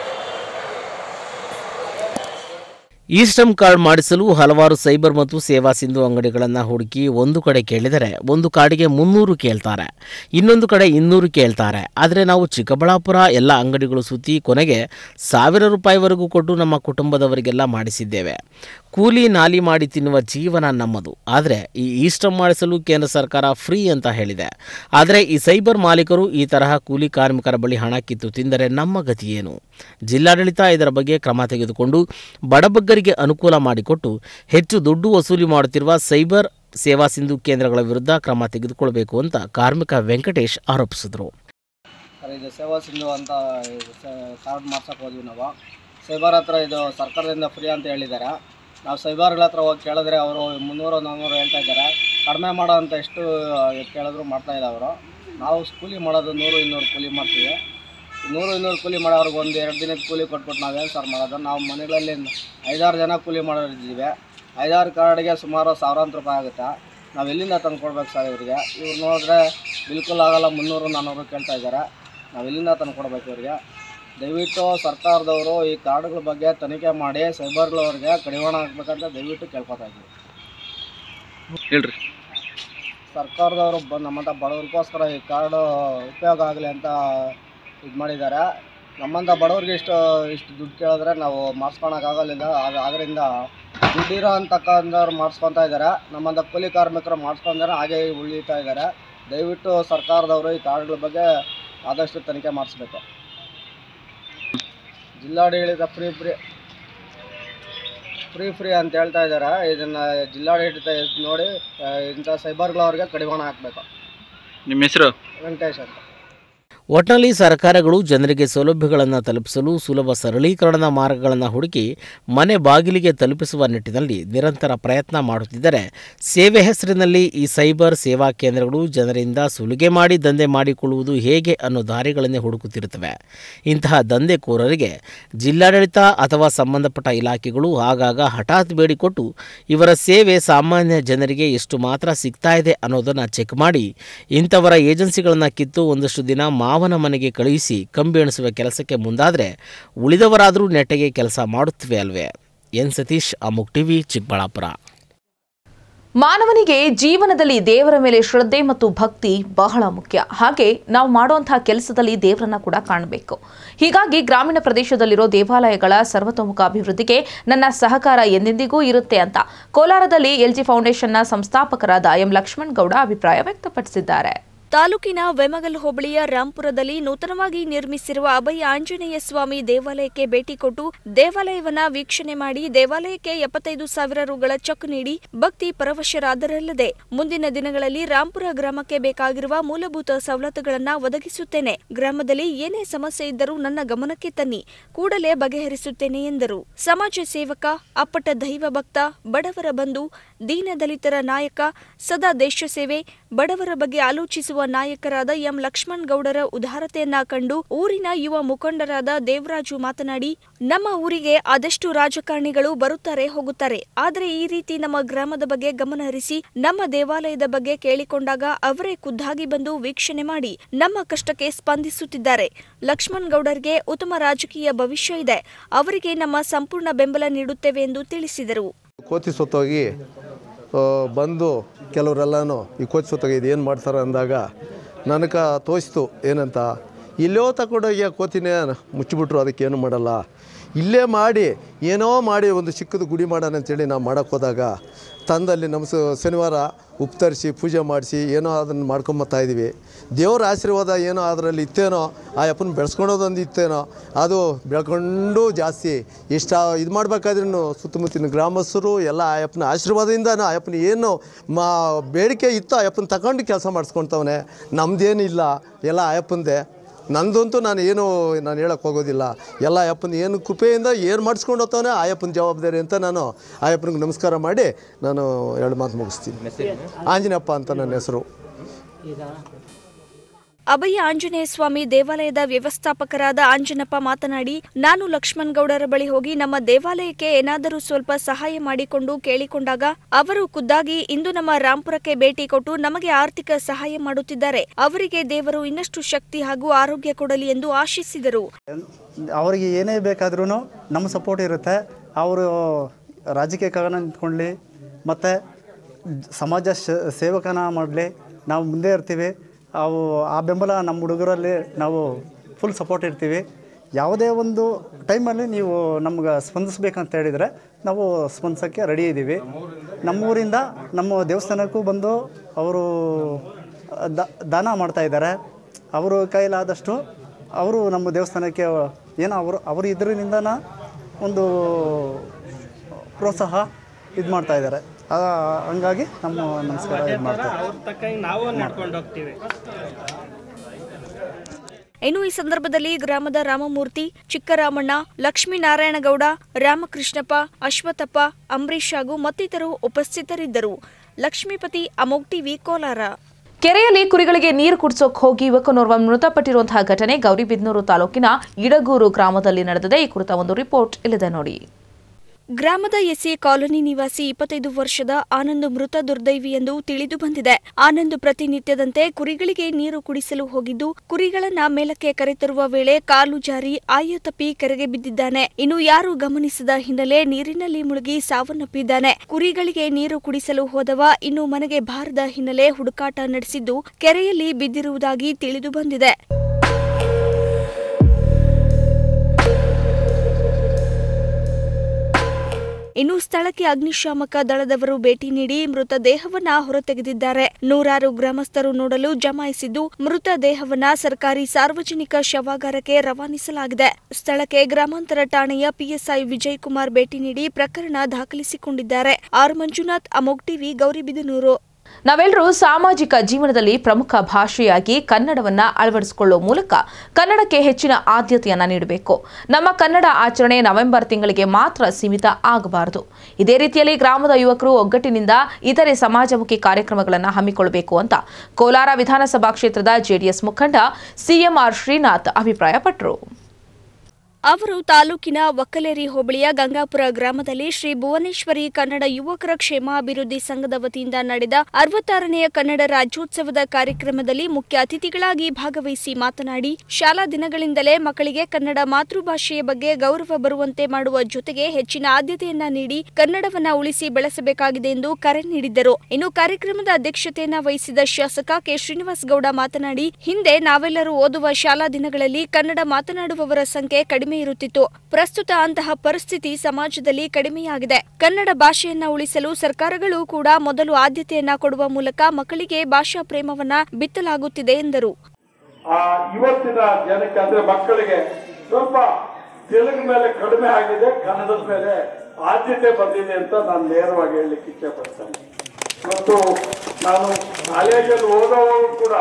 ಈ ಶ್ರಮ್ ಕಾರ್ಡ್ ಮಾಡಿಸಲು ಹಲವಾರು ಸೈಬರ್ ಮತ್ತು ಸೇವಾ ಸಿಂಧು ಅಂಗಡಿಗಳನ್ನು ಹುಡುಕಿ ಒಂದು ಕಡೆ ಕೇಳಿದರೆ ಒಂದು ಕಾರ್ಡಿಗೆ ಮುನ್ನೂರು ಕೇಳ್ತಾರೆ ಇನ್ನೊಂದು ಕಡೆ ಇನ್ನೂರು ಕೇಳ್ತಾರೆ ಆದರೆ ನಾವು ಚಿಕ್ಕಬಳ್ಳಾಪುರ ಎಲ್ಲ ಅಂಗಡಿಗಳು ಸುತ್ತಿ ಕೊನೆಗೆ ಸಾವಿರ ರೂಪಾಯಿವರೆಗೂ ಕೊಟ್ಟು ನಮ್ಮ ಕುಟುಂಬದವರಿಗೆಲ್ಲ ಮಾಡಿಸಿದ್ದೇವೆ ಕೂಲಿ ನಾಲಿ ಮಾಡಿ ತಿನ್ನುವ ಜೀವನ ನಮ್ಮದು ಆದರೆ ಈ ಈ ಶ್ರಮ್ ಮಾಡಿಸಲು ಕೇಂದ್ರ ಸರ್ಕಾರ ಫ್ರೀ ಅಂತ ಹೇಳಿದೆ ಆದರೆ ಈ ಸೈಬರ್ ಮಾಲೀಕರು ಈ ತರಹ ಕೂಲಿ ಕಾರ್ಮಿಕರ ಬಳಿ ಹಣ ಕಿತ್ತು ತಿಂದರೆ ನಮ್ಮ ಗತಿ ಏನು ಜಿಲ್ಲಾಡಳಿತ ಇದರ ಬಗ್ಗೆ ಕ್ರಮ ತೆಗೆದುಕೊಂಡು ಬಡಬಗ್ಗರಿಗೆ ಅನುಕೂಲ ಮಾಡಿಕೊಟ್ಟು ಹೆಚ್ಚು ದುಡ್ಡು ವಸೂಲಿ ಮಾಡುತ್ತಿರುವ ಸೈಬರ್ ಸೇವಾ ಸಿಂಧು ಕೇಂದ್ರಗಳ ವಿರುದ್ಧ ಕ್ರಮ ತೆಗೆದುಕೊಳ್ಳಬೇಕು ಅಂತ ಕಾರ್ಮಿಕ ವೆಂಕಟೇಶ್ ಆರೋಪಿಸಿದರು ಸರ್ ಇದು ಸೇವಾ ಸಿಂಧು ಅಂತ ಕಾರ್ಡ್ ಮಾಡ್ಸಕ್ಕೆ ಹೋದ್ವಿ ನಾವು ಸೈಬರ್ ಹತ್ರ ಇದು ಸರ್ಕಾರದಿಂದ ಫ್ರೀ ಅಂತ ಹೇಳಿದ್ದಾರೆ ನಾವು ಸೈಬರ್ಗಳ ಹತ್ರ ಹೋಗಿ ಕೇಳಿದ್ರೆ ಅವರು ಮುನ್ನೂರು ನಾನ್ನೂರು ಹೇಳ್ತಾ ಇದ್ದಾರೆ ಕಡಿಮೆ ಮಾಡೋ ಅಂತ ಎಷ್ಟು ಕೇಳಿದ್ರು ಮಾಡ್ತಾ ಇದ್ದಾರೆ ಅವರು ನಾವು ಕೂಲಿ ಮಾಡೋದು ನೂರು ಇನ್ನೂರು ಕೂಲಿ ಮಾಡ್ತೀವಿ ನೂರು ಇನ್ನೂರು ಕೂಲಿ ಮಾಡೋರ್ಗೆ ಒಂದು ಎರಡು ದಿನದ ಕೂಲಿ ಕೊಟ್ಬಿಟ್ಟು ನಾವೇನು ಸರ್ ಮಾಡೋದು ನಾವು ಮನೆಗಳಲ್ಲಿ ಐದಾರು ಜನ ಕೂಲಿ ಮಾಡೋರಿದ್ದೀವಿ ಐದಾರು ಕಾರ್ಡ್ಗೆ ಸುಮಾರು ಸಾವಿರಾಂತರ ರೂಪಾಯಿ ಆಗುತ್ತೆ ನಾವು ಎಲ್ಲಿಂದ ತಂದು ಕೊಡ್ಬೇಕು ಸರ್ ಇವರಿಗೆ ಇವ್ರು ನೋಡಿದ್ರೆ ಬಿಲ್ಕುಲ್ ಆಗಲ್ಲ ಮುನ್ನೂರು ನಾನ್ನೂರು ಕೇಳ್ತಾ ಇದ್ದಾರೆ ನಾವು ಎಲ್ಲಿಂದ ತಂದು ಕೊಡ್ಬೇಕು ಇವರಿಗೆ ದಯವಿಟ್ಟು ಸರ್ಕಾರದವರು ಈ ಕಾರ್ಡ್ಗಳ ಬಗ್ಗೆ ತನಿಖೆ ಮಾಡಿ ಸೈಬರ್ಗಳವ್ರಿಗೆ ಕಡಿವಾಣ ಹಾಕ್ಬೇಕಂತ ದಯವಿಟ್ಟು ಕೇಳ್ಕೊತಾ ಇದ್ದೀವಿ ಹೇಳ್ರಿ ಸರ್ಕಾರದವರು ಬಂದು ನಮ್ಮಂಥ ಬಡವ್ರಿಗೋಸ್ಕರ ಈ ಕಾರ್ಡು ಉಪಯೋಗ ಆಗಲಿ ಅಂತ ಇದು ಮಾಡಿದ್ದಾರೆ ನಮ್ಮಂಥ ಬಡವ್ರಿಗೆ ಇಷ್ಟು ಇಷ್ಟು ದುಡ್ಡು ಕೇಳಿದ್ರೆ ನಾವು ಮಾಡಿಸ್ಕೊಳಕ್ಕಾಗಲಿಲ್ಲ ಆಗ ಅದರಿಂದ ದುಡ್ಡಿರೋ ಅಂತಕ್ಕಂಥವ್ರು ಮಾಡಿಸ್ಕೊತಾ ಇದ್ದಾರೆ ನಮ್ಮಂಥ ಕೂಲಿ ಕಾರ್ಮಿಕರು ಮಾಡಿಸ್ಕೊಂಡ್ರೆ ಹಾಗೆ ಉಳಿತಾ ಇದ್ದಾರೆ ದಯವಿಟ್ಟು ಸರ್ಕಾರದವರು ಈ ಕಾರ್ಡ್ಗಳ ಬಗ್ಗೆ ಆದಷ್ಟು ತನಿಖೆ ಮಾಡಿಸ್ಬೇಕು ಜಿಲ್ಲಾಡಳಿತ ಫ್ರೀ ಫ್ರೀ ಫ್ರೀ ಫ್ರೀ ಅಂತ ಹೇಳ್ತಾ ಇದ್ದಾರೆ ಇದನ್ನು ಜಿಲ್ಲಾಡಳಿತ ಎದ್ದು ನೋಡಿ ಆ, ಇಂಥ ಸೈಬರ್ಗಳವ್ರಿಗೆ ಕಡಿವಾಣ ಹಾಕಬೇಕು ನಿಮ್ಮ ಹೆಸರು ವೆಂಕಟೇಶ್ ಅಂತ ಒಟ್ಟಿನಲ್ಲಿ ಸರ್ಕಾರಗಳು ಜನರಿಗೆ ಸೌಲಭ್ಯಗಳನ್ನು ತಲುಪಿಸಲು ಸುಲಭ ಸರಳೀಕರಣದ ಮಾರ್ಗಗಳನ್ನು ಹುಡುಕಿ ಮನೆ ಬಾಗಿಲಿಗೆ ತಲುಪಿಸುವ ನಿಟ್ಟಿನಲ್ಲಿ ನಿರಂತರ ಪ್ರಯತ್ನ ಮಾಡುತ್ತಿದ್ದರೆ ಸೇವೆ ಹೆಸರಿನಲ್ಲಿ ಈ ಸೈಬರ್ ಸೇವಾ ಕೇಂದ್ರಗಳು ಜನರಿಂದ ಸುಲಿಗೆ ಮಾಡಿ ದಂಧೆ ಮಾಡಿಕೊಳ್ಳುವುದು ಹೇಗೆ ಅನ್ನೋ ದಾರಿಗಳನ್ನೇ ಹುಡುಕುತ್ತಿರುತ್ತವೆ ಇಂತಹ ದಂಧೆಕೋರರಿಗೆ ಜಿಲ್ಲಾಡಳಿತ ಅಥವಾ ಸಂಬಂಧಪಟ್ಟ ಇಲಾಖೆಗಳು ಆಗಾಗ ಹಠಾತ್ ಬೇಡಿಕೊಟ್ಟು ಇವರ ಸೇವೆ ಸಾಮಾನ್ಯ ಜನರಿಗೆ ಎಷ್ಟು ಮಾತ್ರ ಸಿಗ್ತಾ ಇದೆ ಅನ್ನೋದನ್ನು ಚೆಕ್ ಮಾಡಿ ಇಂಥವರ ಏಜೆನ್ಸಿಗಳನ್ನು ಕಿತ್ತು ಒಂದಷ್ಟು ದಿನ ಮಾವನ ಮನೆಗೆ ಕಳುಹಿಸಿ ಕಂಬಿ ಎಣಿಸುವ ಕೆಲಸಕ್ಕೆ ಮುಂದಾದರೆ ಉಳಿದವರಾದರೂ ನೆಟ್ಟಗೆ ಕೆಲಸ ಮಾಡುತ್ತವೆ ಅಲ್ವೇ ಎನ್ ಸತೀಶ್ ಅಮುಕ್ ಟಿವಿ ಚಿಕ್ಕಬಳ್ಳಾಪುರ ಮಾನವನಿಗೆ ಜೀವನದಲ್ಲಿ ದೇವರ ಮೇಲೆ ಶ್ರದ್ಧೆ ಮತ್ತು ಭಕ್ತಿ ಬಹಳ ಮುಖ್ಯ ಹಾಗೆ ನಾವು ಮಾಡುವಂತಹ ಕೆಲಸದಲ್ಲಿ ದೇವರನ್ನ ಕೂಡ ಕಾಣಬೇಕು ಹೀಗಾಗಿ ಗ್ರಾಮೀಣ ಪ್ರದೇಶದಲ್ಲಿರೋ ದೇವಾಲಯಗಳ ಸರ್ವತೋಮುಖ ಅಭಿವೃದ್ಧಿಗೆ ನನ್ನ ಸಹಕಾರ ಎಂದೆಂದಿಗೂ ಇರುತ್ತೆ ಅಂತ ಕೋಲಾರದಲ್ಲಿ ಎಲ್ಜಿ ಫೌಂಡೇಶನ್ನ ಸಂಸ್ಥಾಪಕರಾದ ಎಂ ಲಕ್ಷ್ಮಣ್ ಗೌಡ ಅಭಿಪ್ರಾಯ ವ್ಯಕ್ತಪಡಿಸಿದ್ದಾರೆ ತಾಲೂಕಿನ ವೆಮಗಲ್ ಹೋಬಳಿಯ ರಾಂಪುರದಲ್ಲಿ ನೂತನವಾಗಿ ನಿರ್ಮಿಸಿರುವ ಅಭಯ ಆಂಜನೇಯ ಸ್ವಾಮಿ ದೇವಾಲಯಕ್ಕೆ ಭೇಟಿ ಕೊಟ್ಟು ದೇವಾಲಯವನ್ನ ವೀಕ್ಷಣೆ ಮಾಡಿ ದೇವಾಲಯಕ್ಕೆ ಎಪ್ಪತ್ತೈದು ಸಾವಿರ ರುಗಳ ಚೆಕ್ ನೀಡಿ ಭಕ್ತಿ ಪರವಶರಾದರಲ್ಲದೆ ಮುಂದಿನ ದಿನಗಳಲ್ಲಿ ರಾಂಪುರ ಗ್ರಾಮಕ್ಕೆ ಬೇಕಾಗಿರುವ ಮೂಲಭೂತ ಸವಲತ್ತುಗಳನ್ನ ಒದಗಿಸುತ್ತೇನೆ ಗ್ರಾಮದಲ್ಲಿ ಏನೇ ಸಮಸ್ಯೆ ಇದ್ದರೂ ನನ್ನ ಗಮನಕ್ಕೆ ತನ್ನಿ ಕೂಡಲೇ ಬಗೆಹರಿಸುತ್ತೇನೆ ಎಂದರು ಸಮಾಜ ಸೇವಕ ಅಪ್ಪಟ ದೈವ ಭಕ್ತ ಬಡವರ ಬಂಧು ದೀನದಲಿತರ ನಾಯಕ ಸದಾ ದೇಶ ಸೇವೆ ಬಡವರ ಬಗ್ಗೆ ಆಲೋಚಿಸುವ ನಾಯಕರಾದ ಎಂ ಲಕ್ಷ್ಮಣ್ ಗೌಡರ ಉದಾರತೆಯನ್ನ ಕಂಡು ಊರಿನ ಯುವ ಮುಖಂಡರಾದ ದೇವರಾಜು ಮಾತನಾಡಿ ನಮ್ಮ ಊರಿಗೆ ಆದಷ್ಟು ರಾಜಕಾರಣಿಗಳು ಬರುತ್ತಾರೆ ಹೋಗುತ್ತಾರೆ ಆದರೆ ಈ ರೀತಿ ನಮ್ಮ ಗ್ರಾಮದ ಬಗ್ಗೆ ಗಮನ ಹರಿಸಿ ನಮ್ಮ ದೇವಾಲಯದ ಬಗ್ಗೆ ಕೇಳಿಕೊಂಡಾಗ ಅವರೇ ಖುದ್ದಾಗಿ ಬಂದು ವೀಕ್ಷಣೆ ಮಾಡಿ ನಮ್ಮ ಕಷ್ಟಕ್ಕೆ ಸ್ಪಂದಿಸುತ್ತಿದ್ದಾರೆ ಲಕ್ಷ್ಮಣ್ ಗೌಡರಿಗೆ ಉತ್ತಮ ರಾಜಕೀಯ ಭವಿಷ್ಯ ಇದೆ ಅವರಿಗೆ ನಮ್ಮ ಸಂಪೂರ್ಣ ಬೆಂಬಲ ನೀಡುತ್ತೇವೆ ಎಂದು ತಿಳಿಸಿದರು ಕೋತಿ ಸೊತ್ತೋಗಿ ಆ, ಬಂದು ಕೆಲವರೆಲ್ಲನೂ ಈ ಕೋತಿ ಸೊತ್ತೋಗಿ ಇದು ಏನು ಮಾಡ್ತಾರೆ ಅಂದಾಗ ನನಗೆ ತೋರಿಸ್ತು ಏನಂತ ಇಲ್ಲೋ ತಗೊಂಡೋಗಿ ಆ ಕೋತಿನೇ ಮುಚ್ಚಿಬಿಟ್ರು ಅದಕ್ಕೆ ಏನು ಮಾಡಲ್ಲ ಇಲ್ಲೇ ಮಾಡಿ ಏನೋ ಮಾಡಿ ಒಂದು ಚಿಕ್ಕದು ಗುಡಿ ಮಾಡೋಣ ಅಂತೇಳಿ ನಾವು ಮಾಡೋಕ್ಕೆ ಹೋದಾಗ ತಂದಲ್ಲಿ ನಮ್ಮ ಸ- ಶನಿವಾರ ಉಪ್ಪು ತರಿಸಿ ಪೂಜೆ ಮಾಡಿಸಿ ಏನೋ ಅದನ್ನು ಮಾಡ್ಕೊಂಬತ್ತಾ ಇದ್ದೀವಿ ದೇವರ ಆಶೀರ್ವಾದ ಏನೋ ಅದರಲ್ಲಿ ಇತ್ತೇನೋ ಆ ಅಪ್ಪನ ಬೆಳೆಸ್ಕೊಳೋದೊಂದು ಇತ್ತೇನೋ ಅದು ಬೆಳ್ಕೊಂಡು ಜಾಸ್ತಿ ಇಷ್ಟ ಇದು ಮಾಡಬೇಕಾದ್ರೂ ಸುತ್ತಮುತ್ತಲಿನ ಗ್ರಾಮಸ್ಥರು ಎಲ್ಲ ಆ ಅಪ್ಪನ ಆಶೀರ್ವಾದದಿಂದನೂ ಆ ಅಪ್ಪನ ಏನು ಮಾ ಬೇಡಿಕೆ ಇತ್ತು ಆ ಅಪ್ಪನ ತಗೊಂಡು ಕೆಲಸ ಮಾಡಿಸ್ಕೊಳ್ತವನೆ ನಮ್ಮದೇನಿಲ್ಲ ಎಲ್ಲ ಆ ಅಪ್ಪಂದೇ ನಂದಂತೂ ನಾನು ಏನು ನಾನು ಹೇಳಕ್ಕೆ ಹೋಗೋದಿಲ್ಲ ಎಲ್ಲ ಅಪ್ಪನ ಏನು ಕೃಪೆಯಿಂದ ಏನು ಮಾಡಿಸ್ಕೊಂಡು ಹೋಗ್ತಾನೆ ಆಯಪ್ಪನ ಜವಾಬ್ದಾರಿ ಅಂತ ನಾನು ಆಯಪ್ಪನಿಗೆ ನಮಸ್ಕಾರ ಮಾಡಿ ನಾನು ಎರಡು ಮಾತು ಮುಗಿಸ್ತೀನಿ ಆಂಜನೇಯಪ್ಪ ಅಂತ ನನ್ನ ಹೆಸರು ಅಭಯ ಆಂಜನೇಯ ಸ್ವಾಮಿ ದೇವಾಲಯದ ವ್ಯವಸ್ಥಾಪಕರಾದ ಆಂಜನಪ್ಪ ಮಾತನಾಡಿ ನಾನು ಲಕ್ಷ್ಮಣ್ ಗೌಡರ ಬಳಿ ಹೋಗಿ ನಮ್ಮ ದೇವಾಲಯಕ್ಕೆ ಏನಾದರೂ ಸ್ವಲ್ಪ ಸಹಾಯ ಮಾಡಿಕೊಂಡು ಕೇಳಿಕೊಂಡಾಗ ಅವರು ಖುದ್ದಾಗಿ ಇಂದು ನಮ್ಮ ರಾಂಪುರಕ್ಕೆ ಭೇಟಿ ಕೊಟ್ಟು ನಮಗೆ ಆರ್ಥಿಕ ಸಹಾಯ ಮಾಡುತ್ತಿದ್ದಾರೆ ಅವರಿಗೆ ದೇವರು ಇನ್ನಷ್ಟು ಶಕ್ತಿ ಹಾಗೂ ಆರೋಗ್ಯ ಕೊಡಲಿ ಎಂದು ಆಶಿಸಿದರು ಅವರಿಗೆ ಏನೇ ಬೇಕಾದ್ರೂ ನಮ್ಮ ಸಪೋರ್ಟ್ ಇರುತ್ತೆ ಅವರು ರಾಜಕೀಯಕ್ಕಾಗ ನಿಂತ್ಕೊಳ್ಳಿ ಮತ್ತು ಸಮಾಜ ಶ- ಸೇವಕನ ಮಾಡಲಿ ನಾವು ಮುಂದೆ ಇರ್ತೀವಿ ಅವು ಆ ಬೆಂಬಲ ನಮ್ಮ ಹುಡುಗರಲ್ಲಿ ನಾವು ಫುಲ್ ಸಪೋರ್ಟ್ ಇರ್ತೀವಿ ಯಾವುದೇ ಒಂದು ಟೈಮಲ್ಲಿ ನೀವು ನಮ್ಗೆ ಸ್ಪಂದಿಸ್ಬೇಕಂತ ಹೇಳಿದರೆ ನಾವು ಸ್ಪಂದಿಸೋಕ್ಕೆ ರೆಡಿ ಇದ್ದೀವಿ ನಮ್ಮೂರಿಂದ ನಮ್ಮ ದೇವಸ್ಥಾನಕ್ಕೂ ಬಂದು ಅವರು ದ ದಾನ ಮಾಡ್ತಾ ಇದ್ದಾರೆ ಅವರು ಕೈಲಾದಷ್ಟು ಅವರು ನಮ್ಮ ದೇವಸ್ಥಾನಕ್ಕೆ ಏನೋ ಅವರು ಅವರು ಇದರಿಂದನ ಒಂದು ಪ್ರೋತ್ಸಾಹ ಇದು ಮಾಡ್ತಾ ಇದ್ದಾರೆ ಆ, ಹಂಗಾಗಿ ನಮ್ಮ ನಮಸ್ಕಾರ ಇದು ಮಾಡ್ತಾರೆ ಅವ್ರ ತಕ್ಕ ನಾವು ನಡ್ಕೊಂಡು ಹೋಗ್ತೀವಿ ಇನ್ನು ಈ ಸಂದರ್ಭದಲ್ಲಿ ಗ್ರಾಮದ ರಾಮಮೂರ್ತಿ ಚಿಕ್ಕರಾಮಣ್ಣ ಲಕ್ಷ್ಮೀನಾರಾಯಣಗೌಡ ರಾಮಕೃಷ್ಣಪ್ಪ ಅಶ್ವಥಪ್ಪ ಅಂಬರೀಶ್ ಹಾಗೂ ಮತ್ತಿತರರು ಉಪಸ್ಥಿತರಿದ್ದರು ಲಕ್ಷ್ಮೀಪತಿ ಅಮೋಗ್ ಟಿವಿ ಕೋಲಾರ ಕೆರೆಯಲ್ಲಿ ಕುರಿಗಳಿಗೆ ನೀರು ಕುಡಿಸೋಕ್ ಹೋಗಿ ಯುವಕನೋರ್ವ ಮೃತಪಟ್ಟಿರುವಂತಹ ಘಟನೆ ಗೌರಿಬಿದನೂರು ತಾಲೂಕಿನ ಇಡಗೂರು ಗ್ರಾಮದಲ್ಲಿ ನಡೆದಿದೆ ಈ ಕುರಿತ ಒಂದು ರಿಪೋರ್ಟ್ ಇಲ್ಲಿದೆ ನೋಡಿ ಗ್ರಾಮದ ಎಸ್ಸಿ ಕಾಲೋನಿ ನಿವಾಸಿ ಇಪ್ಪತ್ತೈದು ವರ್ಷದ ಆನಂದ್ ಮೃತ ದುರ್ದೈವಿ ಎಂದು ತಿಳಿದು ಬಂದಿದೆ ಆನಂದ್ ಪ್ರತಿನಿತ್ಯದಂತೆ ಕುರಿಗಳಿಗೆ ನೀರು ಕುಡಿಸಲು ಹೋಗಿದ್ದು ಕುರಿಗಳನ್ನ ಮೇಲಕ್ಕೆ ಕರೆತರುವ ವೇಳೆ ಕಾಲು ಜಾರಿ ಆಯ ತಪ್ಪಿ ಕೆರೆಗೆ ಬಿದ್ದಿದ್ದಾನೆ ಇನ್ನು ಯಾರು ಗಮನಿಸದ ಹಿನ್ನೆಲೆ ನೀರಿನಲ್ಲಿ ಮುಳುಗಿ ಸಾವನ್ನಪ್ಪಿದ್ದಾನೆ ಕುರಿಗಳಿಗೆ ನೀರು ಕುಡಿಸಲು ಹೋದವ ಇನ್ನು ಮನೆಗೆ ಬಾರದ ಹಿನ್ನೆಲೆ ಹುಡುಕಾಟ ನಡೆಸಿದ್ದು ಕೆರೆಯಲ್ಲಿ ಬಿದ್ದಿರುವುದಾಗಿ ತಿಳಿದು ಬಂದಿದೆ ಇನ್ನು ಸ್ಥಳಕ್ಕೆ ಅಗ್ನಿಶಾಮಕ ದಳದವರು ಭೇಟಿ ನೀಡಿ ಮೃತದೇಹವನ್ನ ಹೊರತೆಗೆದಿದ್ದಾರೆ ನೂರಾರು ಗ್ರಾಮಸ್ಥರು ನೋಡಲು ಜಮಾಯಿಸಿದ್ದು ಮೃತದೇಹವನ್ನ ಸರ್ಕಾರಿ ಸಾರ್ವಜನಿಕ ಶವಾಗಾರಕ್ಕೆ ರವಾನಿಸಲಾಗಿದೆ ಸ್ಥಳಕ್ಕೆ ಗ್ರಾಮಾಂತರ ಠಾಣೆಯ ಪಿಎಸ್ಐ ವಿಜಯ್ ಕುಮಾರ್ ಭೇಟಿ ನೀಡಿ ಪ್ರಕರಣ ದಾಖಲಿಸಿಕೊಂಡಿದ್ದಾರೆ ಆರ್ ಮಂಜುನಾಥ್ ಅಮೋಗ್ ಟಿವಿ ಗೌರಿಬಿದನೂರು ನಾವೆಲ್ಲರೂ ಸಾಮಾಜಿಕ ಜೀವನದಲ್ಲಿ ಪ್ರಮುಖ ಭಾಷೆಯಾಗಿ ಕನ್ನಡವನ್ನ ಅಳವಡಿಸಿಕೊಳ್ಳುವ ಮೂಲಕ ಕನ್ನಡಕ್ಕೆ ಹೆಚ್ಚಿನ ಆದ್ಯತೆಯನ್ನ ನೀಡಬೇಕು ನಮ್ಮ ಕನ್ನಡ ಆಚರಣೆ ನವೆಂಬರ್ ತಿಂಗಳಿಗೆ ಮಾತ್ರ ಸೀಮಿತ ಆಗಬಾರದು ಇದೇ ರೀತಿಯಲ್ಲಿ ಗ್ರಾಮದ ಯುವಕರು ಒಗ್ಗಟ್ಟಿನಿಂದ ಇತರೆ ಸಮಾಜಮುಖಿ ಕಾರ್ಯಕ್ರಮಗಳನ್ನು ಹಮ್ಮಿಕೊಳ್ಳಬೇಕು ಅಂತ ಕೋಲಾರ ವಿಧಾನಸಭಾ ಕ್ಷೇತ್ರದ ಜೆಡಿಎಸ್ ಮುಖಂಡ ಸಿಎಂಆರ್ ಶ್ರೀನಾಥ್ ಅಭಿಪ್ರಾಯಪಟ್ಟರು ಅವರು ತಾಲೂಕಿನ ಒಕ್ಕಲೇರಿ ಹೋಬಳಿಯ ಗಂಗಾಪುರ ಗ್ರಾಮದಲ್ಲಿ ಶ್ರೀ ಭುವನೇಶ್ವರಿ ಕನ್ನಡ ಯುವಕರ ಕ್ಷೇಮಾಭಿವೃದ್ಧಿ ಸಂಘದ ವತಿಯಿಂದ ನಡೆದ ಅರವತ್ತಾರನೆಯ ಕನ್ನಡ ರಾಜ್ಯೋತ್ಸವದ ಕಾರ್ಯಕ್ರಮದಲ್ಲಿ ಮುಖ್ಯ ಅತಿಥಿಗಳಾಗಿ ಭಾಗವಹಿಸಿ ಮಾತನಾಡಿ ಶಾಲಾ ದಿನಗಳಿಂದಲೇ ಮಕ್ಕಳಿಗೆ ಕನ್ನಡ ಮಾತೃಭಾಷೆಯ ಬಗ್ಗೆ ಗೌರವ ಬರುವಂತೆ ಮಾಡುವ ಜೊತೆಗೆ ಹೆಚ್ಚಿನ ಆದ್ಯತೆಯನ್ನ ನೀಡಿ ಕನ್ನಡವನ್ನ ಉಳಿಸಿ ಬೆಳೆಸಬೇಕಾಗಿದೆ ಎಂದು ಕರೆ ನೀಡಿದ್ದರು ಇನ್ನು ಕಾರ್ಯಕ್ರಮದ ಅಧ್ಯಕ್ಷತೆಯನ್ನ ವಹಿಸಿದ ಶಾಸಕ ಕೆ ಶ್ರೀನಿವಾಸ್ ಗೌಡ ಮಾತನಾಡಿ ಹಿಂದೆ ನಾವೆಲ್ಲರೂ ಓದುವ ಶಾಲಾ ದಿನಗಳಲ್ಲಿ ಕನ್ನಡ ಮಾತನಾಡುವವರ ಸಂಖ್ಯೆ ಕಡಿಮೆ ಕಡಿಮೆ ಇರುತ್ತಿತ್ತು ಪ್ರಸ್ತುತ ಅಂತಹ ಪರಿಸ್ಥಿತಿ ಸಮಾಜದಲ್ಲಿ ಕಡಿಮೆಯಾಗಿದೆ ಕನ್ನಡ ಭಾಷೆಯನ್ನ ಉಳಿಸಲು ಸರ್ಕಾರಗಳು ಕೂಡ ಮೊದಲು ಆದ್ಯತೆಯನ್ನ ಕೊಡುವ ಮೂಲಕ ಮಕ್ಕಳಿಗೆ ಭಾಷಾ ಪ್ರೇಮವನ್ನ ಬಿತ್ತಲಾಗುತ್ತಿದೆ ಎಂದರು ಆ ಇವತ್ತಿನ ಜನಕ್ಕೆ ಅಂದ್ರೆ ಮಕ್ಕಳಿಗೆ ಸ್ವಲ್ಪ ತೆಲುಗು ಮೇಲೆ ಕಡಿಮೆ ಆಗಿದೆ ಕನ್ನಡದ ಮೇಲೆ ಆದ್ಯತೆ ಬಂದಿದೆ ಅಂತ ನಾನು ನೇರವಾಗಿ ಹೇಳಲಿಕ್ಕೆ ಇಚ್ಛೆ ಪಡ್ತೇನೆ ಇವತ್ತು ನಾನು ಕಾಲೇಜಲ್ಲಿ ಓದೋವಾಗ ಕೂಡ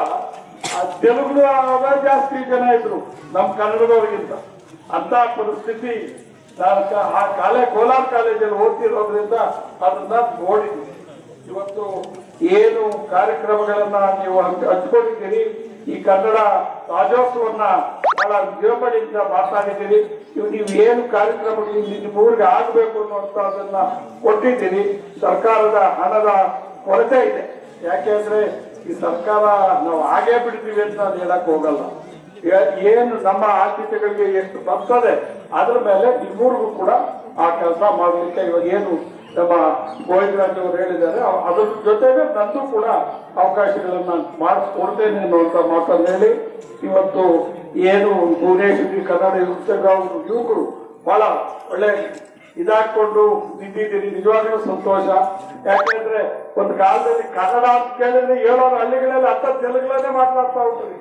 ಆ ತೆಲುಗು ಜಾಸ್ತಿ ಜನ ಇದ್ರು ನಮ್ಮ ಕನ್ನಡದವ್ರಿಗಿಂತ ಅಂತ ಪರಿಸ್ಥಿತಿ ನಾನು ಕ- ಆ ಕಾಲೇ ಕೋಲಾರ ಕಾಲೇಜಲ್ಲಿ ಓದ್ತಿರೋದ್ರಿಂದ ಅದನ್ನ ನೋಡಿದ್ವಿ ಇವತ್ತು ಏನು ಕಾರ್ಯಕ್ರಮಗಳನ್ನ ನೀವು ಹಂಚ್- ಹಂಚ್ಕೊಂಡಿದ್ದೀರಿ ಈ ಕನ್ನಡ ರಾಜ್ಯೋತ್ಸವನ್ನ ಬಹಳ ವಿಜೃಂಭಣೆಯಿಂದ ಮಾತಾಡಿದ್ದೀರಿ ಇವು ನೀವು ಏನು ಕಾರ್ಯಕ್ರಮಗಳು ನಿಮ್ಮ ಊರಿಗೆ ಆಗಬೇಕು ಅನ್ನುವಂಥದ್ದನ್ನ ಕೊಟ್ಟಿದ್ದೀರಿ ಸರ್ಕಾರದ ಹಣದ ಕೊರತೆ ಇದೆ ಯಾಕೆಂದ್ರೆ ಈ ಸರ್ಕಾರ ನಾವು ಹಾಗೇ ಬಿಡ್ತೀವಿ ಅಂತ ನಾನು ಹೇಳಕ್ ಹೋಗಲ್ಲ ಏ- ಏನು ನಮ್ಮ ಆದ್ಯತೆಗಳಿಗೆ ಎಷ್ಟು ಬರ್ತದೆ ಅದ್ರ ಮೇಲೆ ನಿಮ್ಮೂರಿಗೂ ಕೂಡ ಆ ಕೆಲಸ ಮಾಡಲಿಕ್ಕೆ ಇವಾಗ ಏನು ನಮ್ಮ ಗೋವಿಂದರಾಜ್ ಅವರು ಹೇಳಿದ್ದಾರೆ ಅವ್- ಅದ್ರ ಜೊತೆಗೆ ನಂದು ಕೂಡ ಅವಕಾಶಗಳನ್ನ ಮಾಡಿಸ್ಕೊಡ್ತೇನೆ ಅನ್ನುವಂತ ಮಾತನ್ನು ಹೇಳಿ ಇವತ್ತು ಏನು ಭುವನೇಶ್ವರಿ ಕನ್ನಡ ಯುವಕ ಯುವಕರು ಬಹಳ ಒಳ್ಳೆ ಇದಾಕೊಂಡು ನಿಂತಿದ್ದೀರಿ ನಿಜವಾಗ್ಲೂ ಸಂತೋಷ ಯಾಕೆಂದ್ರೆ ಒಂದು ಕಾಲದಲ್ಲಿ ಕನ್ನಡ ಅಂತ ಕೇಳಿದ್ರೆ ಹೇಳೋರು ಹಳ್ಳಿಗಳಲ್ಲಿ ಅರ್ಥ ತೆಲುಗುಲನ್ನೇ ಮಾತನಾಡ್ತಾ ಹೋಗ್ತಾರೆ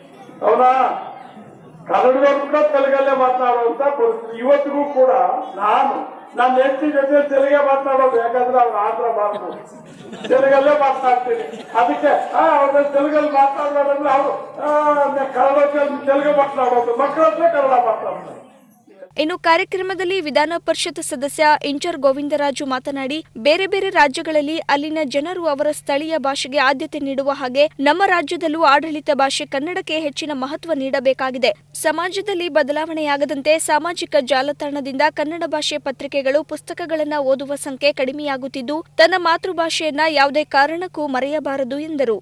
ಅವನಾ ಕನ್ನಡದವ್ರು ಕೂಡ ತೆಲುಗಲ್ಲೇ ಮಾತನಾಡುವಂತ ಪರಿಸ್ಥಿತಿ ಇವತ್ತಿಗೂ ಕೂಡ ನಾನು ನನ್ನ ಹೆಂಡತಿ ಜೊತೆ ತೆಲುಗೇ ಮಾತನಾಡೋದು ಯಾಕಂದ್ರೆ ಅವ್ರು ಆಂಧ್ರ ಬಾರ್ದು ತೆಲುಗಲ್ಲೇ ಮಾತನಾಡ್ತೀನಿ ಅದಕ್ಕೆ ಆ ಅವ್ರ ತೆಲುಗಲ್ಲಿ ಮಾತನಾಡೋದಂದ್ರೆ ಅವರು ಕನ್ನಡ ತೆಲುಗು ಮಾತನಾಡೋದು ಮಕ್ಕಳ ಹತ್ರ ಕನ್ನಡ ಮಾತನಾಡ್ತಾರೆ ಇನ್ನು ಕಾರ್ಯಕ್ರಮದಲ್ಲಿ ವಿಧಾನ ಪರಿಷತ್ ಸದಸ್ಯ ಇಂಚರ್ ಗೋವಿಂದರಾಜು ಮಾತನಾಡಿ ಬೇರೆ ಬೇರೆ ರಾಜ್ಯಗಳಲ್ಲಿ ಅಲ್ಲಿನ ಜನರು ಅವರ ಸ್ಥಳೀಯ ಭಾಷೆಗೆ ಆದ್ಯತೆ ನೀಡುವ ಹಾಗೆ ನಮ್ಮ ರಾಜ್ಯದಲ್ಲೂ ಆಡಳಿತ ಭಾಷೆ ಕನ್ನಡಕ್ಕೆ ಹೆಚ್ಚಿನ ಮಹತ್ವ ನೀಡಬೇಕಾಗಿದೆ ಸಮಾಜದಲ್ಲಿ ಬದಲಾವಣೆಯಾಗದಂತೆ ಸಾಮಾಜಿಕ ಜಾಲತಾಣದಿಂದ ಕನ್ನಡ ಭಾಷೆ ಪತ್ರಿಕೆಗಳು ಪುಸ್ತಕಗಳನ್ನ ಓದುವ ಸಂಖ್ಯೆ ಕಡಿಮೆಯಾಗುತ್ತಿದ್ದು ತನ್ನ ಮಾತೃಭಾಷೆಯನ್ನ ಯಾವುದೇ ಕಾರಣಕ್ಕೂ ಮರೆಯಬಾರದು ಎಂದರು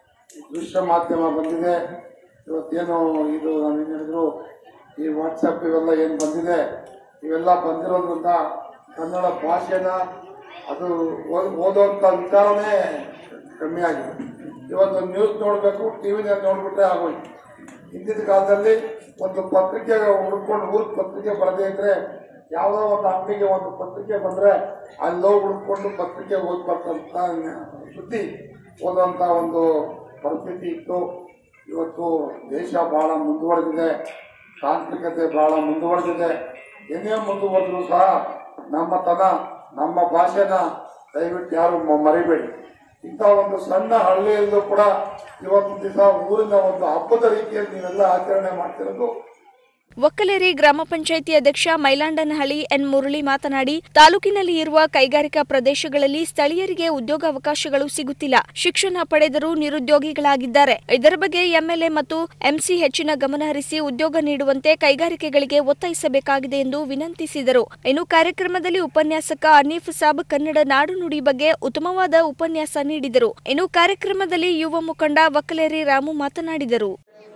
ದೃಶ್ಯ ಮಾಧ್ಯಮ ಬಂದಿದೆ ಇವತ್ತೇನು ಇದು ನಾನು ಏನ್ ಹೇಳಿದ್ರು ಈ ವಾಟ್ಸಪ್ ಇವೆಲ್ಲ ಏನು ಬಂದಿದೆ ಇವೆಲ್ಲ ಬಂದಿರೋದ್ರಿಂದ ಕನ್ನಡ ಭಾಷೆನ ಅದು ಓದ್- ಓದೋಂಥ ವಿಚಾರನೇ ಕಮ್ಮಿ ಆಗಿದೆ ಇವತ್ತು ನ್ಯೂಸ್ ನೋಡಬೇಕು ಟಿ ವಿನಲ್ಲಿ ನೋಡ್ಬಿಟ್ರೆ ಆಗೋಯ್ತು ಹಿಂದಿನ ಕಾಲದಲ್ಲಿ ಒಂದು ಪತ್ರಿಕೆ ಹುಡ್ಕೊಂಡು ಊರ್ ಪತ್ರಿಕೆ ಬರದೇ ಇದ್ರೆ ಯಾವುದೋ ಒಂದು ಅಂಗಡಿಗೆ ಒಂದು ಪತ್ರಿಕೆ ಬಂದ್ರೆ ಅಲ್ಲಿ ಹೋಗಿ ಹುಡ್ಕೊಂಡು ಪತ್ರಿಕೆ ಓದ್ಬರ್ತಂತ ಸುದ್ದಿ ಓದುವಂತ ಒಂದು ಪರಿಸ್ಥಿತಿ ಇತ್ತು ಇವತ್ತು ದೇಶ ಬಹಳ ಮುಂದುವರೆದಿದೆ ತಾಂತ್ರಿಕತೆ ಬಹಳ ಮುಂದುವರೆದಿದೆ ಏನೇ ಮುಂದುವರೆದ್ರು ಸಹ ನಮ್ಮ ತನ ನಮ್ಮ ಭಾಷೆನ ದಯವಿಟ್ಟು ಯಾರು ಮ- ಮರಿಬೇಡಿ ಇಂಥ ಒಂದು ಸಣ್ಣ ಹಳ್ಳಿಯಲ್ಲೂ ಕೂಡ ಇವತ್ತು ದಿವಸ ಊರಿನ ಒಂದು ಹಬ್ಬದ ರೀತಿಯಲ್ಲಿ ನೀವೆಲ್ಲ ಆಚರಣೆ ಮಾಡ್ತಿರೋದು ಒಕ್ಕಲೇರಿ ಗ್ರಾಮ ಪಂಚಾಯಿತಿ ಅಧ್ಯಕ್ಷ ಮೈಲಾಂಡನಹಳ್ಳಿ ಎನ್ ಮುರಳಿ ಮಾತನಾಡಿ ತಾಲೂಕಿನಲ್ಲಿ ಇರುವ ಕೈಗಾರಿಕಾ ಪ್ರದೇಶಗಳಲ್ಲಿ ಸ್ಥಳೀಯರಿಗೆ ಉದ್ಯೋಗಾವಕಾಶಗಳು ಸಿಗುತ್ತಿಲ್ಲ ಶಿಕ್ಷಣ ಪಡೆದರೂ ನಿರುದ್ಯೋಗಿಗಳಾಗಿದ್ದಾರೆ ಇದರ ಬಗ್ಗೆ ಎಂಎಲ್ಎ ಮತ್ತು ಎಂಸಿ ಹೆಚ್ಚಿನ ಗಮನ ಹರಿಸಿ ಉದ್ಯೋಗ ನೀಡುವಂತೆ ಕೈಗಾರಿಕೆಗಳಿಗೆ ಒತ್ತಾಯಿಸಬೇಕಾಗಿದೆ ಎಂದು ವಿನಂತಿಸಿದರು ಇನ್ನು ಕಾರ್ಯಕ್ರಮದಲ್ಲಿ ಉಪನ್ಯಾಸಕ ಅನೀಫ್ ಸಾಬ್ ಕನ್ನಡ ನಾಡು ನುಡಿ ಬಗ್ಗೆ ಉತ್ತಮವಾದ ಉಪನ್ಯಾಸ ನೀಡಿದರು ಇನ್ನು ಕಾರ್ಯಕ್ರಮದಲ್ಲಿ ಯುವ ಮುಖಂಡ ಒಕ್ಕಲೇರಿ ರಾಮು ಮಾತನಾಡಿದರು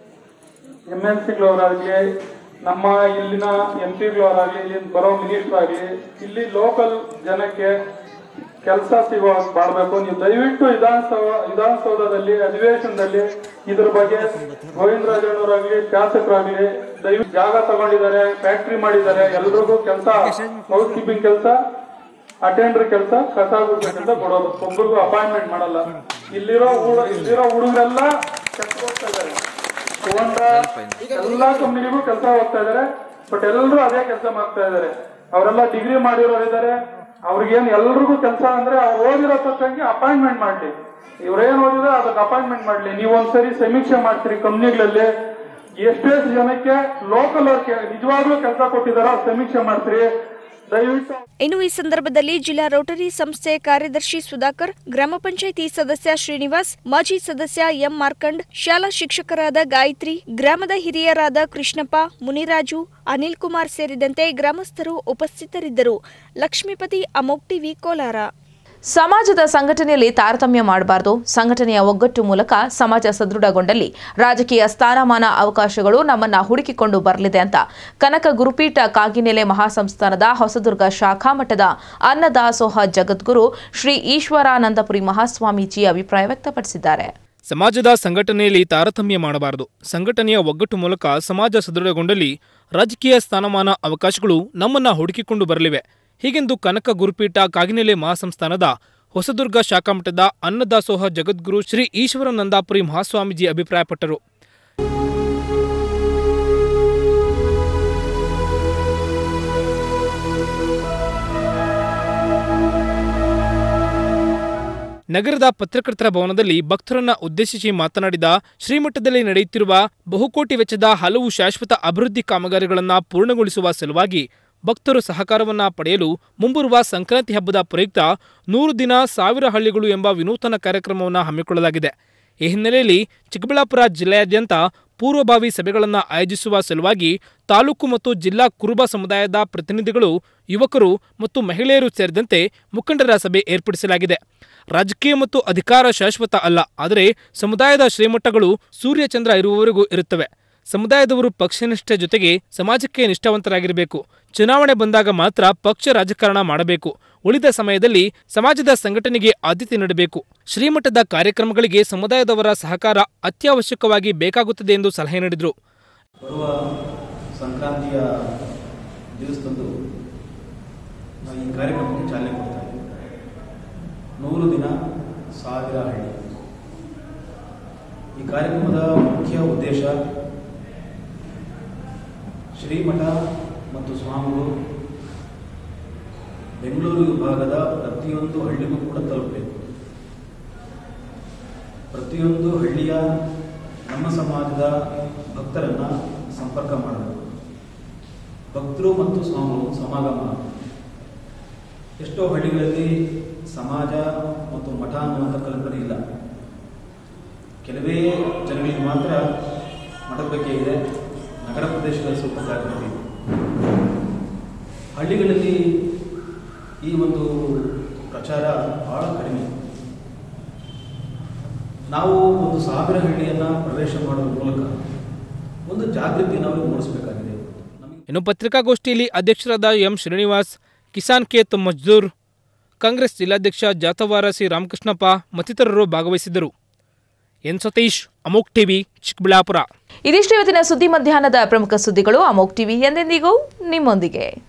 ಎಮ್ ಎಲ್ ಸಿಗಳವರಾಗಲಿ ನಮ್ಮ ಇಲ್ಲಿನ ಎಂ ಪಿಗಳವರಾಗಲಿ ಇಲ್ಲಿ ಬರೋ ಮಿನಿಸ್ಟರ್ ಆಗಲಿ ಇಲ್ಲಿ ಲೋಕಲ್ ಜನಕ್ಕೆ ಕೆಲಸ ಸಿಗುವ ಮಾಡಬೇಕು ನೀವು ದಯವಿಟ್ಟು ವಿಧಾನಸಭಾ ವಿಧಾನಸೌಧದಲ್ಲಿ ಅಧಿವೇಶನದಲ್ಲಿ ಇದ್ರ ಬಗ್ಗೆ ಗೋವಿಂದರಾಜಣ್ಣವರಾಗ್ಲಿ ಶಾಸಕರಾಗ್ಲಿ ದಯವಿಟ್ಟು ಜಾಗ ತಗೊಂಡಿದ್ದಾರೆ ಫ್ಯಾಕ್ಟ್ರಿ ಮಾಡಿದ್ದಾರೆ ಎಲ್ರಿಗೂ ಕೆಲಸ ಹೌಸ್ ಕೀಪಿಂಗ್ ಕೆಲಸ ಅಟೆಂಡರ್ ಕೆಲಸ ಕಸ ಗುಡ್ಬೇಕಂತ ಕೊಡೋದು ಒಬ್ಬರಿಗೂ ಅಪಾಯಿಂಟ್ಮೆಂಟ್ ಮಾಡಲ್ಲ ಇಲ್ಲಿರೋ ಊರ- ಇಲ್ಲಿರೋ ಹುಡುಗರೆಲ್ಲ ಕೆಲಸ ಹೋಗ್ತಾ ಇದ್ದಾರೆ ತಗೊಂಡ ಎಲ್ಲಾ ಕಂಪ್ನಿಗಳಿಗೂ ಕೆಲಸ ಹೋಗ್ತಾ ಇದಾರೆ ಬಟ್ ಎಲ್ಲರೂ ಅದೇ ಕೆಲಸ ಮಾಡ್ತಾ ಇದಾರೆ ಅವರೆಲ್ಲ ಡಿಗ್ರಿ ಮಾಡಿರೋರು ಇದಾರೆ ಅವ್ರಿಗೇನು ಎಲ್ರಿಗೂ ಕೆಲಸ ಅಂದ್ರೆ ಅವ್ರು ಓದಿರೋ ತಕ್ಕಂಗೆ ಅಪಾಯಿಂಟ್ಮೆಂಟ್ ಮಾಡ್ಲಿ ಇವ್ರೇನ್ ಓದಿದ್ರೆ ಅದಕ್ಕೆ ಅಪಾಯಿಂಟ್ಮೆಂಟ್ ಮಾಡ್ಲಿ ನೀವು ಒಂದ್ಸರಿ ಸಮೀಕ್ಷೆ ಮಾಡ್ತೀರಿ ಕಂಪ್ನಿಗಳಲ್ಲಿ ಎಷ್ಟೆಷ್ಟು ಜನಕ್ಕೆ ಲೋಕಲ್ ಅವ್ರಿಗೆ ನಿಜವಾಗ್ಲೂ ಕೆಲಸ ಕೊಟ್ಟಿದಾರೋ ಸಮೀಕ್ಷೆ ಮಾಡ್ತೀರಿ ದಯವಿಟ್ಟು ಇನ್ನು ಈ ಸಂದರ್ಭದಲ್ಲಿ ಜಿಲ್ಲಾ ರೋಟರಿ ಸಂಸ್ಥೆ ಕಾರ್ಯದರ್ಶಿ ಸುಧಾಕರ್ ಗ್ರಾಮ ಪಂಚಾಯಿತಿ ಸದಸ್ಯ ಶ್ರೀನಿವಾಸ್ ಮಾಜಿ ಸದಸ್ಯ ಎಂ ಮಾರ್ಕಂಡ್ ಶಾಲಾ ಶಿಕ್ಷಕರಾದ ಗಾಯತ್ರಿ ಗ್ರಾಮದ ಹಿರಿಯರಾದ ಕೃಷ್ಣಪ್ಪ ಮುನಿರಾಜು ಅನಿಲ್ ಕುಮಾರ್ ಸೇರಿದಂತೆ ಗ್ರಾಮಸ್ಥರು ಉಪಸ್ಥಿತರಿದ್ದರು ಲಕ್ಷ್ಮೀಪತಿ ಅಮೋಕ್ ಟಿವಿ ಕೋಲಾರ ಸಮಾಜದ ಸಂಘಟನೆಯಲ್ಲಿ ತಾರತಮ್ಯ ಮಾಡಬಾರದು ಸಂಘಟನೆಯ ಒಗ್ಗಟ್ಟು ಮೂಲಕ ಸಮಾಜ ಸದೃಢಗೊಂಡಲ್ಲಿ ರಾಜಕೀಯ ಸ್ಥಾನಮಾನ ಅವಕಾಶಗಳು ನಮ್ಮನ್ನ ಹುಡುಕಿಕೊಂಡು ಬರಲಿದೆ ಅಂತ ಕನಕ ಗುರುಪೀಠ ಕಾಗಿನೆಲೆ ಮಹಾಸಂಸ್ಥಾನದ ಹೊಸದುರ್ಗ ಶಾಖಾ ಮಠದ ಅನ್ನದಾಸೋಹ ಜಗದ್ಗುರು ಶ್ರೀ ಈಶ್ವರಾನಂದಪುರಿ ಮಹಾಸ್ವಾಮೀಜಿ ಅಭಿಪ್ರಾಯ ವ್ಯಕ್ತಪಡಿಸಿದ್ದಾರೆ ಸಮಾಜದ ಸಂಘಟನೆಯಲ್ಲಿ ತಾರತಮ್ಯ ಮಾಡಬಾರದು ಸಂಘಟನೆಯ ಒಗ್ಗಟ್ಟು ಮೂಲಕ ಸಮಾಜ ಸದೃಢಗೊಂಡಲ್ಲಿ ರಾಜಕೀಯ ಸ್ಥಾನಮಾನ ಅವಕಾಶಗಳು ನಮ್ಮನ್ನ ಹುಡುಕಿಕೊಂಡು ಬರಲಿವೆ ಹೀಗೆಂದು ಕನಕ ಗುರುಪೀಠ ಕಾಗಿನೆಲೆ ಮಹಾಸಂಸ್ಥಾನದ ಹೊಸದುರ್ಗ ಶಾಖಾಮಠದ ಅನ್ನದಾಸೋಹ ಜಗದ್ಗುರು ಶ್ರೀ ಈಶ್ವರಾನಂದಾಪುರಿ ಮಹಾಸ್ವಾಮೀಜಿ ಅಭಿಪ್ರಾಯಪಟ್ಟರು ನಗರದ ಪತ್ರಕರ್ತರ ಭವನದಲ್ಲಿ ಭಕ್ತರನ್ನ ಉದ್ದೇಶಿಸಿ ಮಾತನಾಡಿದ ಶ್ರೀಮಠದಲ್ಲಿ ನಡೆಯುತ್ತಿರುವ ಬಹುಕೋಟಿ ವೆಚ್ಚದ ಹಲವು ಶಾಶ್ವತ ಅಭಿವೃದ್ಧಿ ಕಾಮಗಾರಿಗಳನ್ನು ಪೂರ್ಣಗೊಳಿಸುವ ಸಲುವಾಗಿ ಭಕ್ತರು ಸಹಕಾರವನ್ನ ಪಡೆಯಲು ಮುಂಬರುವ ಸಂಕ್ರಾಂತಿ ಹಬ್ಬದ ಪ್ರಯುಕ್ತ ನೂರು ದಿನ ಸಾವಿರ ಹಳ್ಳಿಗಳು ಎಂಬ ವಿನೂತನ ಕಾರ್ಯಕ್ರಮವನ್ನು ಹಮ್ಮಿಕೊಳ್ಳಲಾಗಿದೆ ಈ ಹಿನ್ನೆಲೆಯಲ್ಲಿ ಚಿಕ್ಕಬಳ್ಳಾಪುರ ಜಿಲ್ಲೆಯಾದ್ಯಂತ ಪೂರ್ವಭಾವಿ ಸಭೆಗಳನ್ನು ಆಯೋಜಿಸುವ ಸಲುವಾಗಿ ತಾಲೂಕು ಮತ್ತು ಜಿಲ್ಲಾ ಕುರುಬ ಸಮುದಾಯದ ಪ್ರತಿನಿಧಿಗಳು ಯುವಕರು ಮತ್ತು ಮಹಿಳೆಯರು ಸೇರಿದಂತೆ ಮುಖಂಡರ ಸಭೆ ಏರ್ಪಡಿಸಲಾಗಿದೆ ರಾಜಕೀಯ ಮತ್ತು ಅಧಿಕಾರ ಶಾಶ್ವತ ಅಲ್ಲ ಆದರೆ ಸಮುದಾಯದ ಶ್ರೀಮಠಗಳು ಸೂರ್ಯಚಂದ್ರ ಇರುವವರೆಗೂ ಇರುತ್ತವೆ ಸಮುದಾಯದವರು ಪಕ್ಷನಿಷ್ಠೆ ಜೊತೆಗೆ ಸಮಾಜಕ್ಕೆ ನಿಷ್ಠಾವಂತರಾಗಿರಬೇಕು ಚುನಾವಣೆ ಬಂದಾಗ ಮಾತ್ರ ಪಕ್ಷ ರಾಜಕಾರಣ ಮಾಡಬೇಕು ಉಳಿದ ಸಮಯದಲ್ಲಿ ಸಮಾಜದ ಸಂಘಟನೆಗೆ ಆದ್ಯತೆ ನೀಡಬೇಕು ಶ್ರೀಮಠದ ಕಾರ್ಯಕ್ರಮಗಳಿಗೆ ಸಮುದಾಯದವರ ಸಹಕಾರ ಅತ್ಯವಶ್ಯಕವಾಗಿ ಬೇಕಾಗುತ್ತದೆ ಎಂದು ಸಲಹೆ ನೀಡಿದರು ಬರುವ ಸಂಕ್ರಾಂತಿಯ ದಿವಸದಂದು ನಾವು ಈ ಕಾರ್ಯಕ್ರಮಕ್ಕೆ ಚಾಲನೆ ಕೊಡ್ತಾ ಇದ್ದೀವಿ ನೂರು ದಿನ ಸಾವಿರ ಹಳ್ಳಿ ಈ ಕಾರ್ಯಕ್ರಮದ ಮುಖ್ಯ ಉದ್ದೇಶ ಶ್ರೀಮಠ ಮತ್ತು ಸ್ವಾಮಿಗಳು ಬೆಂಗಳೂರು ವಿಭಾಗದ ಪ್ರತಿಯೊಂದು ಹಳ್ಳಿಗೂ ಕೂಡ ತಲುಪಬೇಕು ಪ್ರತಿಯೊಂದು ಹಳ್ಳಿಯ ನಮ್ಮ ಸಮಾಜದ ಭಕ್ತರನ್ನ ಸಂಪರ್ಕ ಮಾಡಬೇಕು ಭಕ್ತರು ಮತ್ತು ಸ್ವಾಮಿಗಳು ಸಮಾಗಮ ಎಷ್ಟೋ ಹಳ್ಳಿಗಳಲ್ಲಿ ಸಮಾಜ ಮತ್ತು ಮಠ ಅನ್ನುವಂಥ ಕಲ್ಪನೆ ಇಲ್ಲ ಕೆಲವೇ ಜನಗಳಿಗೆ ಮಾತ್ರ ಮಠದ ಬಗ್ಗೆ ಇದೆ ನಗರ ಪ್ರದೇಶಗಳಲ್ಲಿ ಸ್ವಲ್ಪ ಜಾಗೃತಿ ಇದೆ ಹಳ್ಳಿಗಳಲ್ಲಿ ಈ ಒಂದು ಪ್ರಚಾರ ಬಹಳ ಕಡಿಮೆ ನಾವು ಒಂದು ಸಾವಿರ ಹಳ್ಳಿಯನ್ನು ಪ್ರವೇಶ ಮಾಡೋದ್ರ ಮೂಲಕ ಒಂದು ಜಾಗೃತಿಯನ್ನು ಅವ್ರಿಗೆ ಮೂಡಿಸಬೇಕಾಗಿದೆ ಇನ್ನು ಪತ್ರಿಕಾಗೋಷ್ಠಿಯಲ್ಲಿ ಅಧ್ಯಕ್ಷರಾದ ಎಂ ಶ್ರೀನಿವಾಸ್ ಕಿಸಾನ್ ಕೇತ್ ಮಜ್ದೂರ್ ಕಾಂಗ್ರೆಸ್ ಜಿಲ್ಲಾಧ್ಯಕ್ಷ ಜಾತವಾರ ಸಿ ರಾಮಕೃಷ್ಣಪ್ಪ ಮತ್ತಿತರರು ಭಾಗವಹಿಸಿದ್ದರು ಎನ್ ಸತೀಶ್ ಅಮೋಕ್ ಟಿವಿ ಚಿಕ್ಕಬಳ್ಳಾಪುರ ಇದಿಷ್ಟು ಇವತ್ತಿನ ಸುದ್ದಿ ಮಧ್ಯಾಹ್ನದ ಪ್ರಮುಖ ಸುದ್ದಿಗಳು ಅಮೋಕ್ ಟಿವಿ ಎಂದೆಂದಿಗೂ ನಿಮ್ಮೊಂದಿಗೆ